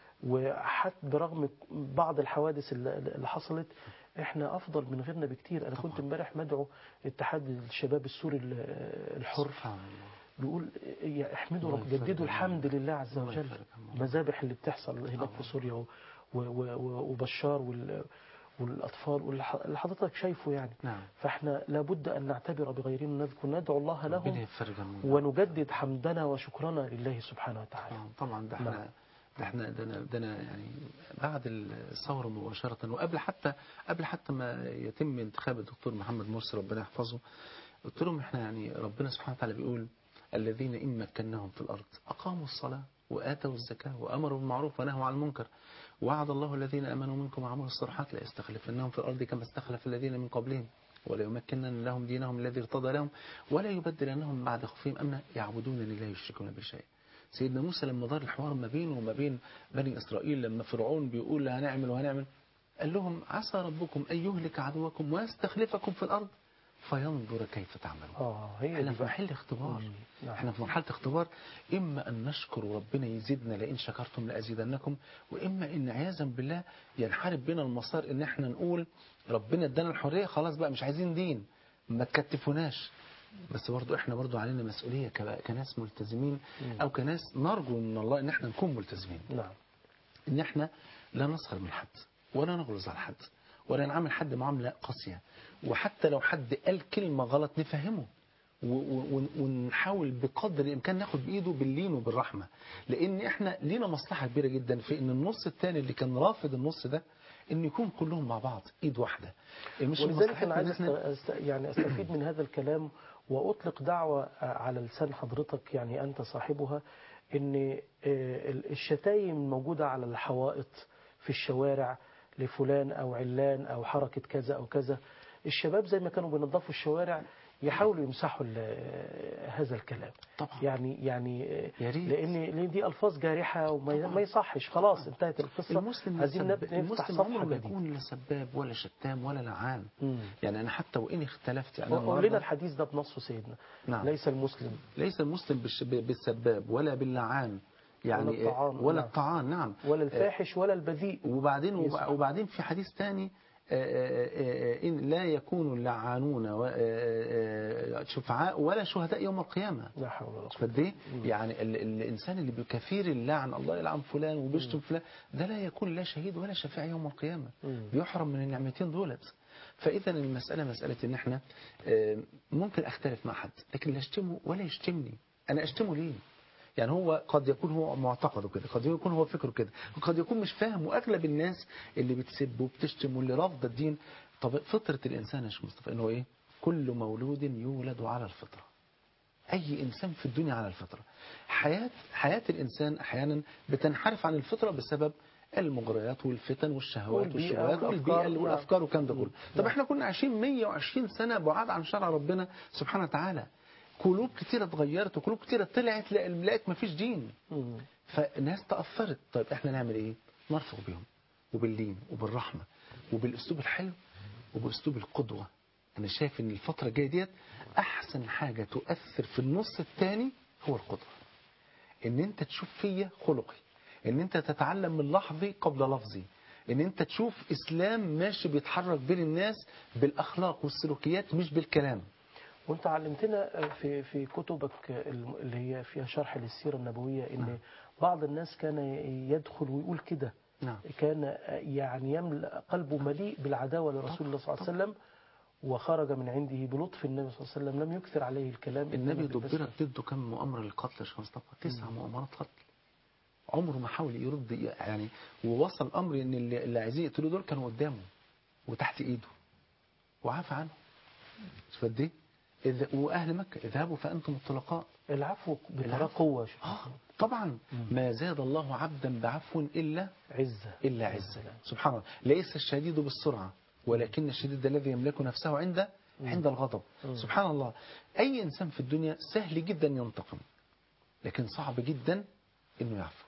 وحتى برغم بعض الحوادث اللي اللي حصلت احنا افضل من غيرنا بكتير انا كنت امبارح مدعو اتحاد الشباب السوري ال- الحر سبحان الله بيقول يا احمدوا الله رب يفرج جددوا عنهم. الحمد لله عز الله وجل يفرج عنهم. المذابح اللي بتحصل هناك في سوريا و- و- و- وبشار وال والاطفال واللي حضرتك شايفه يعني نعم. فاحنا لابد ان نعتبر بغيرنا نذكر ندعو الله ربنا لهم يفرج عنهم. ونجدد حمدنا وشكرنا لله سبحانه وتعالى طبعا طبعا ده نعم. احنا ده احنا ده انا ده انا يعني بعد الثوره مباشره وقبل حتى قبل حتى ما يتم انتخاب الدكتور محمد مرسي ربنا يحفظه قلت لهم احنا يعني ربنا سبحانه وتعالى بيقول الذين ان مكناهم في الارض اقاموا الصلاه واتوا الزكاه وامروا بالمعروف ونهوا عن المنكر وعد الله الذين امنوا منكم وعملوا الصالحات لاستخلفنهم في الارض كما استخلف الذين من قبلهم وليمكنن لهم دينهم الذي ارتضى لهم ولا يبدلنهم بعد خوفهم امنا يعبدونني لا يشركون بي شيئا سيدنا موسى لما دار الحوار ما بينه وما بين بني إسرائيل لما فرعون بيقول هنعمل وهنعمل قال لهم عسى ربكم أن يهلك عدوكم ويستخلفكم في الأرض فينظر كيف تعملون اه هي احنا دي في بقى. محل اختبار مم. نعم. احنا في مرحله اختبار اما ان نشكر وربنا يزيدنا لئن شكرتم لازيدنكم واما ان عياذا بالله ينحرف بنا المسار ان احنا نقول ربنا ادانا الحريه خلاص بقى مش عايزين دين ما تكتفوناش بس برضو احنا برضو علينا مسؤوليه كب- كناس ملتزمين او كناس نرجو من الله ان احنا نكون ملتزمين نعم ان احنا لا نسخر من حد ولا نغلظ على حد ولا نعامل حد معامله قاسيه وحتى لو حد قال كلمه غلط نفهمه و- و- ون- ونحاول بقدر الامكان ناخد بايده باللين وبالرحمه لان احنا لينا مصلحه كبيره جدا في ان النص الثاني اللي كان رافض النص ده ان يكون كلهم مع بعض ايد واحده مش ولذلك مصلحتنا انا عايز إن إحنا- أست... أست... يعني استفيد من هذا الكلام واطلق دعوه على لسان حضرتك يعني انت صاحبها ان آه، الشتايم الموجوده على الحوائط في الشوارع لفلان او علان او حركه كذا او كذا الشباب زي ما كانوا بينظفوا الشوارع يحاولوا يمسحوا ال- هذا الكلام طبعا يعني يعني آه، يا ريت. لان لان دي الفاظ جارحه وما طبعا. ما يصحش خلاص انتهت القصه المسلم عايزين لسب- نب- نفتح المسلم صفحه عمره ما جديده يكون لا سباب ولا شتام ولا لعان مم. يعني انا حتى وان اختلفت يعني قول النهاردة- لنا الحديث ده بنصه سيدنا نعم. ليس المسلم ليس المسلم بالش- بالسباب ولا باللعان يعني ولا الطعان، ولا نعم. الطعان نعم ولا الفاحش ولا البذيء وبعدين يسمع. وبعدين في حديث ثاني إن لا يكون اللعانون و- آه، آه، شفعاء ولا شهداء يوم القيامة لا حول ولا قوة فقد ايه يعني ال- ال- الانسان اللي بكثير اللعن الله يلعن فلان وبيشتم فلان ده لا يكون لا شهيد ولا شفيع يوم القيامه مم. بيحرم من النعمتين دولت فاذا المساله مساله ان احنا آه، ممكن اختلف مع حد لكن لا اشتمه ولا يشتمني انا اشتمه ليه يعني هو قد يكون هو معتقده كده قد يكون هو فكره كده وقد يكون مش فاهم واغلب الناس اللي بتسب وبتشتم واللي رافضه الدين طب فطره الانسان يا شيخ مصطفى انه ايه كل مولود يولد على الفطره أي إنسان في الدنيا على الفطرة حياة, حياة الإنسان أحيانا بتنحرف عن الفطرة بسبب المغريات والفتن والشهوات والبيئة والشبهات والأفكار، والبيئة نعم. والأفكار والكلام ده كله طب نعم. احنا كنا عايشين 120 سنة بعاد عن شرع ربنا سبحانه وتعالى قلوب كتيرة اتغيرت وقلوب كتيرة طلعت لقى- لقت مفيش دين مم. فالناس تأثرت طيب احنا نعمل ايه نرفق بهم وباللين وبالرحمة وبالاسلوب الحلو وباسلوب القدوة انا شايف ان الفترة الجاية ديت احسن حاجة تؤثر في النص الثاني هو القدوة ان انت تشوف فيا خلقي ان انت تتعلم من لحظي قبل لفظي ان انت تشوف اسلام ماشي بيتحرك بين الناس بالاخلاق والسلوكيات مش بالكلام وانت علمتنا في في كتبك الم- اللي هي فيها شرح للسيرة النبوية ان نعم. بعض الناس كان يدخل ويقول كده نعم كان يعني يملأ قلبه مليء بالعداوة لرسول الله صلى الله عليه وسلم وخرج من عنده بلطف النبي صلى الله عليه وسلم لم يكثر عليه الكلام النبي إنما بالبسمة. دبرت ضده كم مؤامرة للقتل يا شيخ مصطفى تسع مؤامرات قتل عمره ما حاول يرد يعني ووصل الامر ان اللي, اللي عايزين يقتلوا دول كانوا قدامه وتحت ايده وعافى عنه شوف قد ايه إذ- واهل مكه اذهبوا فانتم الطلقاء العفو بطريقة العفو. قوة اه طبعا ما زاد الله عبدا بعفو الا عزة الا عزا سبحان الله ليس الشديد بالسرعه ولكن الشديد الذي يملك نفسه عند عند الغضب سبحان الله اي انسان في الدنيا سهل جدا ينتقم لكن صعب جدا انه يعفو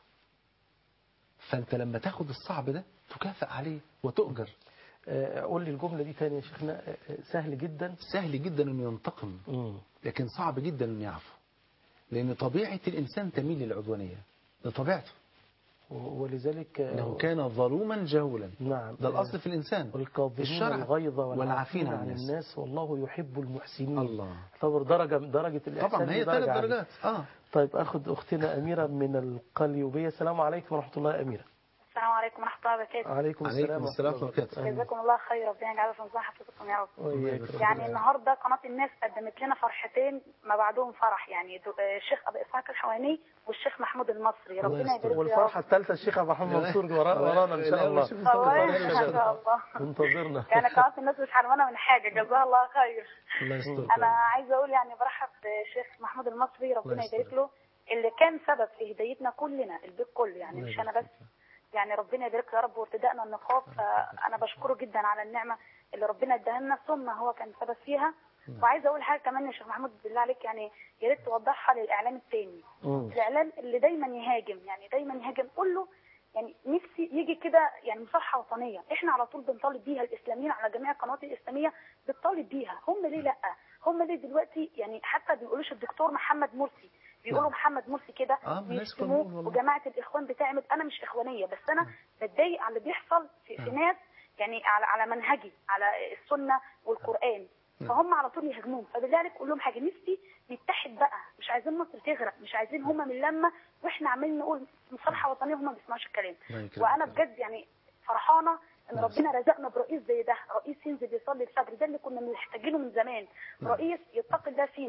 فانت لما تاخد الصعب ده تكافئ عليه وتؤجر آه، قول لي الجملة دي تاني يا شيخنا آه، آه، سهل جدا سهل جدا انه ينتقم مم. لكن صعب جدا انه يعفو لان طبيعه الانسان تميل للعدوانيه ده طبيعته و- ولذلك آه، انه كان ظلوما جهولا نعم ده الاصل في الانسان والكاظمين الشرع الغيظ والعافين والعافين عن عن الناس. الناس والله يحب المحسنين الله اعتبر درجة درجة الإحسان طبعا هي دي ثلاث درجة عالية. درجات اه طيب أخذ أختنا أميرة من القليوبية السلام عليكم ورحمة الله يا أميرة السلام عليكم ورحمة الله وبركاته عليكم السلام عليكم ورحمة السلام الله ورحمة الله وبركاته. جزاكم الله خير ربنا يجعله في مصلحة حضرتكم يا رب وإياك ربنا يعني يعينك. النهارده قناة الناس قدمت لنا فرحتين ما بعدهم فرح يعني دو- آه، الشيخ أبو إسحاق الحواني والشيخ محمود المصري ربنا يبارك له يا والفرحة رب الثالثة الشيخ أبو محمد منصور ورا- ورانا إن شاء الله والله ما شاء الله منتظرنا يعني قناة الناس مش حرمانة من حاجة جزاها الله خير الله يستر أنا عايزة أقول يعني برحب بالشيخ محمود المصري ربنا الله يبارك يستر. له اللي كان سبب في هدايتنا كلنا البيت كله يعني الله مش أنا يبارك بس يعني ربنا يبارك له يا رب وارتدائنا النقاب فانا بشكره جدا على النعمه اللي ربنا اداها لنا ثم هو كان سبب فيها وعايزه اقول حاجه كمان يا شيخ محمود بالله عليك يعني يا ريت توضحها للاعلام التاني مم. الاعلام اللي دايما يهاجم يعني دايما يهاجم قول له يعني نفسي يجي كده يعني مصالحه وطنيه احنا على طول بنطالب بيها الاسلاميين على جميع القنوات الاسلاميه بتطالب بيها هم ليه لا هم ليه دلوقتي يعني حتى بيقولوش الدكتور محمد مرسي بيقولوا نعم. محمد مرسي كده آه، الناس بيشتموه كلهم والله. وجماعه الاخوان بتعمل انا مش اخوانيه بس انا بتضايق على اللي بيحصل في, في ناس يعني على على منهجي على السنه والقران نعم. فهم على طول يهاجموهم فبالله عليك قول لهم حاجه نفسي نتحد بقى مش عايزين مصر تغرق مش عايزين هما من لما واحنا عمالين نقول مصالحه وطنيه وهم ما بيسمعوش الكلام الله يكرمك وانا يا رب. بجد يعني فرحانه ان نعم. ربنا رزقنا برئيس زي ده رئيس ينزل يصلي الفجر ده اللي كنا محتاجينه من زمان نعم. رئيس يتقي الله فينا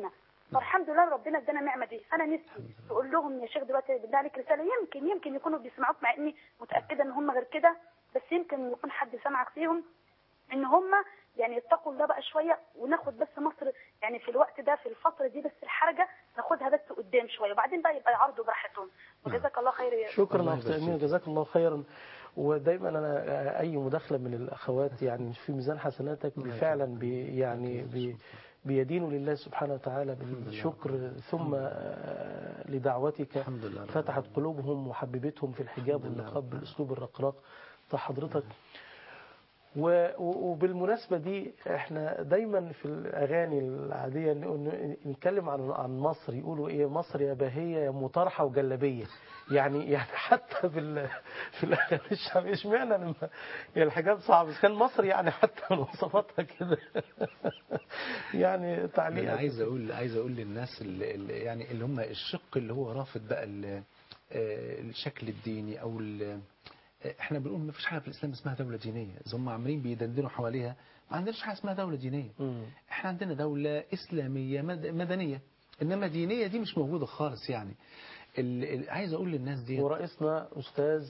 فالحمد لله ربنا ادانا النعمه دي انا نفسي تقول لهم يا شيخ دلوقتي بالله عليك رساله يمكن يمكن يكونوا بيسمعوك مع اني متاكده ان هم غير كده بس يمكن يكون حد سمعك فيهم ان هم يعني يتقوا الله بقى شويه وناخد بس مصر يعني في الوقت ده في الفتره دي بس الحرجه ناخدها بس قدام شويه وبعدين بقى يبقى يعرضوا براحتهم وجزاك الله خير يا شكرا الله اخت يبارك امينه فيك. جزاك الله خيرا ودايما انا اي مداخله من الاخوات يعني في ميزان حسناتك فعلا بي يعني بي بيدين لله سبحانه وتعالى بالشكر ثم آه، لدعوتك الحمد لله رب فتحت قلوبهم وحببتهم في الحجاب الحمد لله والنقاب رب بالاسلوب الرقراق بتاع حضرتك و- و- وبالمناسبة دي احنا دايما في الأغاني العادية ن- ن- نتكلم عن عن مصر يقولوا ايه مصر يا باهية يا مطرحة وجلبية يعني يعني حتى بال في الأغاني الشعبية اشمعنى لما يعني الحجاب صعب بس كان مصر يعني حتى من وصفاتها كده يعني انا تعليق عايز اقول عايز اقول للناس اللي اللي يعني اللي هم الشق اللي هو رافض بقى ال- آه، الشكل الديني او ال- آه، احنا بنقول ما فيش حاجه في الاسلام اسمها دوله دينيه زي هم عاملين بيدندنوا حواليها ما عندناش حاجه اسمها دوله دينيه مم. احنا عندنا دوله اسلاميه مد- مدنيه انما دينيه دي مش موجوده خالص يعني ال- ال- عايز اقول للناس دي ورئيسنا أستاذ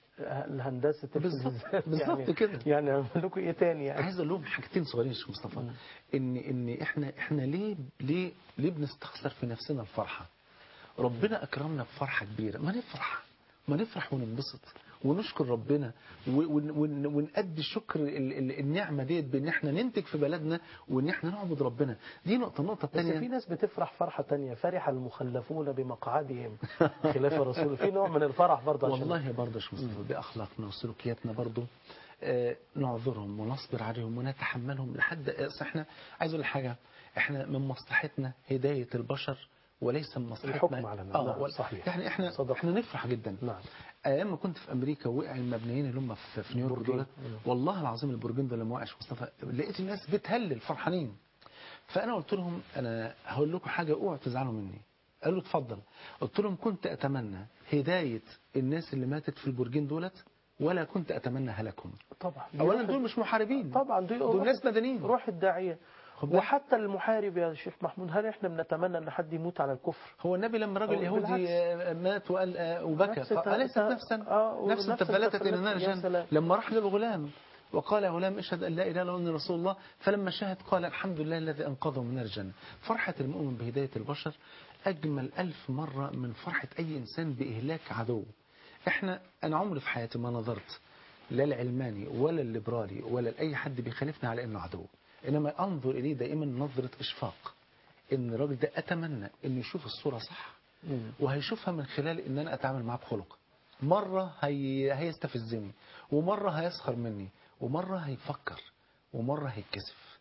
الهندسة بالظبط- الفلزات بالظبط يعني كده. يعني أعمل لكم ايه تاني يعني عايز اقول لهم حاجتين صغيرين يا شيخ مصطفى ان ان احنا احنا ليه ليه ليه بنستخسر في نفسنا الفرحه ربنا اكرمنا بفرحه كبيره ما نفرح ما نفرح وننبسط ونشكر ربنا و- ون- ون- ونأدي شكر ال- ال- النعمه ديت بان احنا ننتج في بلدنا وان احنا نعبد ربنا دي نقطه النقطه بس في الثانيه ناس بتفرح فرحة تانية فرح المخلفون بمقعدهم خلاف الرسول في نوع من الفرح برضه عشان والله برضه يا شيخ مصطفى باخلاقنا وسلوكياتنا برضه آه، نعذرهم ونصبر عليهم ونتحملهم لحد أصل احنا عايز اقول لك حاجه احنا من مصلحتنا هدايه البشر وليس من مصلحتنا الحكم على الناس. اه نعم، ولا- صحيح. يعني احنا صدق. احنا نفرح جدا نعم ايام ما كنت في امريكا وقع المبنيين اللي هم في, في نيويورك برجين. دولت والله العظيم البرجين ده لما وقع يا شيخ مصطفى لقيت الناس بتهلل فرحانين فانا قلت لهم انا هقول لكم حاجه اوعوا تزعلوا مني قالوا اتفضل قلت لهم كنت اتمنى هدايه الناس اللي ماتت في البرجين دولت ولا كنت اتمنى هلاكهم طبعا اولا دول مش محاربين طبعا دول, دول ناس مدنيين روح الداعية خد بالك. وحتى المحارب يا شيخ محمود هل احنا بنتمنى ان حد يموت على الكفر هو النبي لما راجل هو يهودي بالعكس. آه، مات وقال آه، وبكى نفس الت- أليست الت- نفسا آه، نفس ونفس تفلتت التفلت. إلى نار يا جهنم سلام. لما راح للغلام وقال يا غلام اشهد أن لا إله إلا أني رسول الله فلما شهد قال الحمد لله الذي أنقذه من نار الجنة فرحة المؤمن بهداية البشر أجمل ألف مرة من فرحة أي إنسان بإهلاك عدو إحنا أنا عمري في حياتي ما نظرت لا العلماني ولا الليبرالي ولا لأي حد بيخالفنا على إنه عدو إنما أنظر إليه دائما نظرة إشفاق إن الراجل ده أتمنى إنه يشوف الصورة صح وهيشوفها من خلال ان انا اتعامل معاه بخلق مرة هي... هيستفزني ومرة هيسخر مني ومرة هيفكر ومرة هيتكسف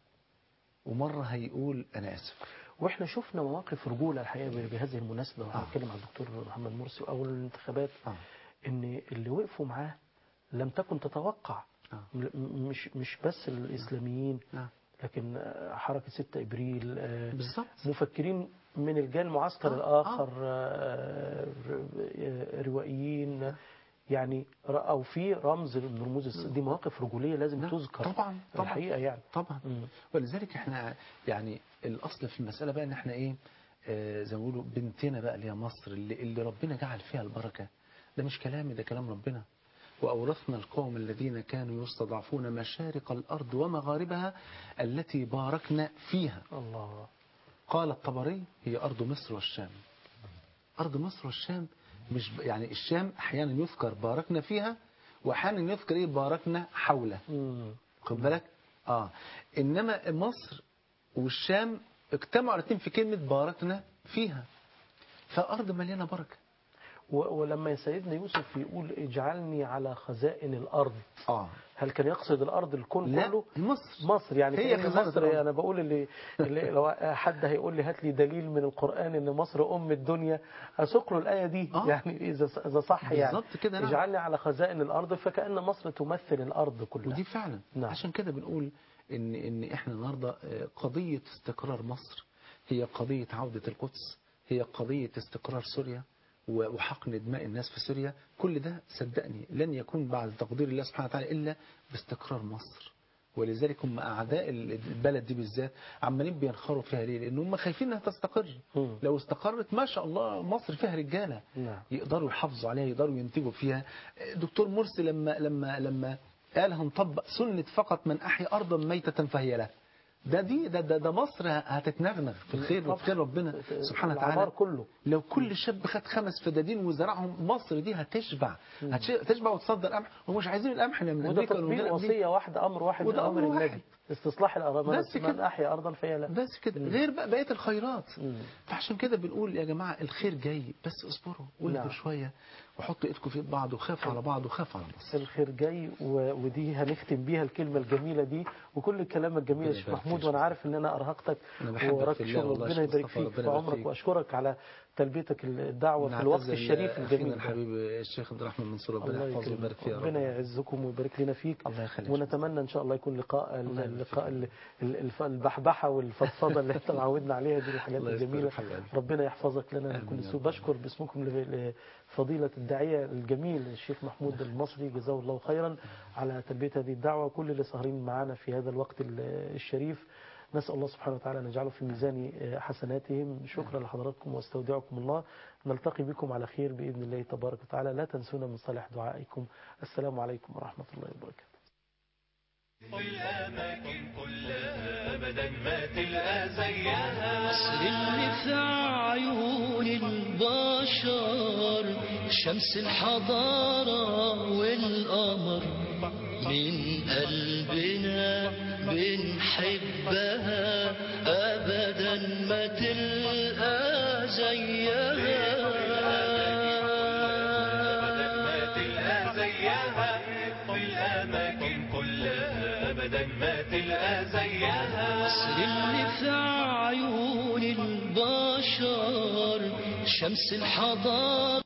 ومرة هيقول انا اسف واحنا شفنا مواقف رجولة الحقيقة بهذه المناسبة وانا بتكلم عن الدكتور محمد مرسي واول الانتخابات آه. ان اللي وقفوا معاه لم تكن تتوقع آه. م- مش مش بس الاسلاميين نعم. لكن آه، حركة 6 ابريل آه، بالظبط مفكرين من الجال المعسكر آه، الآخر آه، ر- روائيين يعني ر- أو في رمز من رموز الس- دي مواقف رجولية لازم نعم. تذكر طبعا طبعا الحقيقة يعني طبعا مم. ولذلك احنا يعني الاصل في المسألة بقى ان احنا ايه آه زي ما بيقولوا بنتنا بقى اللي هي مصر اللي, اللي ربنا جعل فيها البركة ده مش كلامي ده كلام ربنا وأورثنا القوم الذين كانوا يستضعفون مشارق الأرض ومغاربها التي باركنا فيها الله قال الطبري هي أرض مصر والشام أرض مصر والشام مش ب- يعني الشام أحيانا يذكر باركنا فيها وأحيانا يذكر إيه باركنا حوله مم. خد بالك آه إنما مصر والشام اجتمعوا الاثنين في كلمة باركنا فيها فأرض مليانة بركة و- ولما سيدنا يوسف يقول اجعلني على خزائن الأرض آه هل كان يقصد الأرض الكون لا كله مصر مصر يعني هي كأن خزانة مصر الأرض. أنا بقول اللي, اللي لو حد هيقول لي هات لي دليل من القرآن إن مصر أم الدنيا أسوق له الآية دي آه. يعني إذا إذا صح يعني بالظبط كده، نعم. اجعلني على خزائن الأرض فكأن مصر تمثل الأرض كلها ودي فعلا نعم. عشان كده بنقول ان ان احنا النهارده آه، قضيه استقرار مصر هي قضيه عوده القدس هي قضيه استقرار سوريا و- وحقن دماء الناس في سوريا كل ده صدقني لن يكون بعد تقدير الله سبحانه وتعالى الا باستقرار مصر ولذلك هم اعداء البلد دي بالذات عمالين بينخروا فيها ليه؟ لان هم خايفين انها تستقر مم. لو استقرت ما شاء الله مصر فيها رجاله نعم. يقدروا يحافظوا عليها يقدروا ينتجوا فيها دكتور مرسي لما لما لما قال هنطبق سنة فقط من أحيا أرضا ميتة فهي له ده دي ده ده, ده مصر هتتنغنغ في الخير وفي خير ربنا سبحانه العمار وتعالى كله لو كل شاب خد خمس فدادين وزرعهم مصر دي هتشبع هتش- هتشبع وتصدر قمح ومش عايزين القمح اللي من وده امريكا ولا من تطبيق غير أمريكا. وصية واحدة أمر واحد من وده أمر أمر واحد. النبي استصلاح الأراضي بس من كده. أحيا أرضا فهي له بس كده مم. غير بقى بقيه الخيرات مم. فعشان كده بنقول يا جماعه الخير جاي بس اصبروا واهدوا نعم. شويه وحطوا ايدكم في ايد بعض وخافوا على بعض وخافوا على مصر الخير جاي و... ودي هنختم بيها الكلمة الجميلة دي وكل الكلام الجميل يا ربنا شيخ يبارك محمود فيك. وانا عارف ان انا ارهقتك أنا بحبك ووراك في الله شغل والله يا ربنا شيخ يبارك مصطفى، فيك ربنا في يبارك عمرك فيك. واشكرك على تلبيتك الدعوة في الوقت نعتذر الشريف لأخينا الجميل ده. الحبيب الشيخ عبد الرحمن منصور ربنا الله يحفظه يكرمك ويبارك فيه يا رب ربنا يعزكم ويبارك لنا فيك الله يخليك. ونتمنى ان شاء الله يكون لقاء الله يبارك اللقاء فيك. ال- ال- الف- البحبحه والفضفضه اللي انت معودنا عليها دي الحاجات الله يستر الجميله حبيبي. ربنا يحفظك لنا من آمين كل يا سوء رب. بشكر باسمكم ل- لفضيله الداعيه الجميل الشيخ محمود المصري جزاه الله خيرا على تلبيه هذه الدعوه كل اللي سهرين معنا في هذا الوقت ال- الشريف نسأل الله سبحانه وتعالى أن يجعله في ميزان حسناتهم شكرا لحضراتكم واستودعكم الله نلتقي بكم على خير بإذن الله تبارك وتعالى لا تنسونا من صالح دعائكم السلام عليكم ورحمة الله وبركاته في الأماكن كلها أبدا ما تلقى زيها مصر اللي في عيون البشر شمس الحضارة والقمر من قلبنا بنحبها أبدا ما تلقى زيها ما تلقى زيها في الأماكن كلها أبدا ما تلقى زيها مصر اللي في عيون البشر شمس الحضارة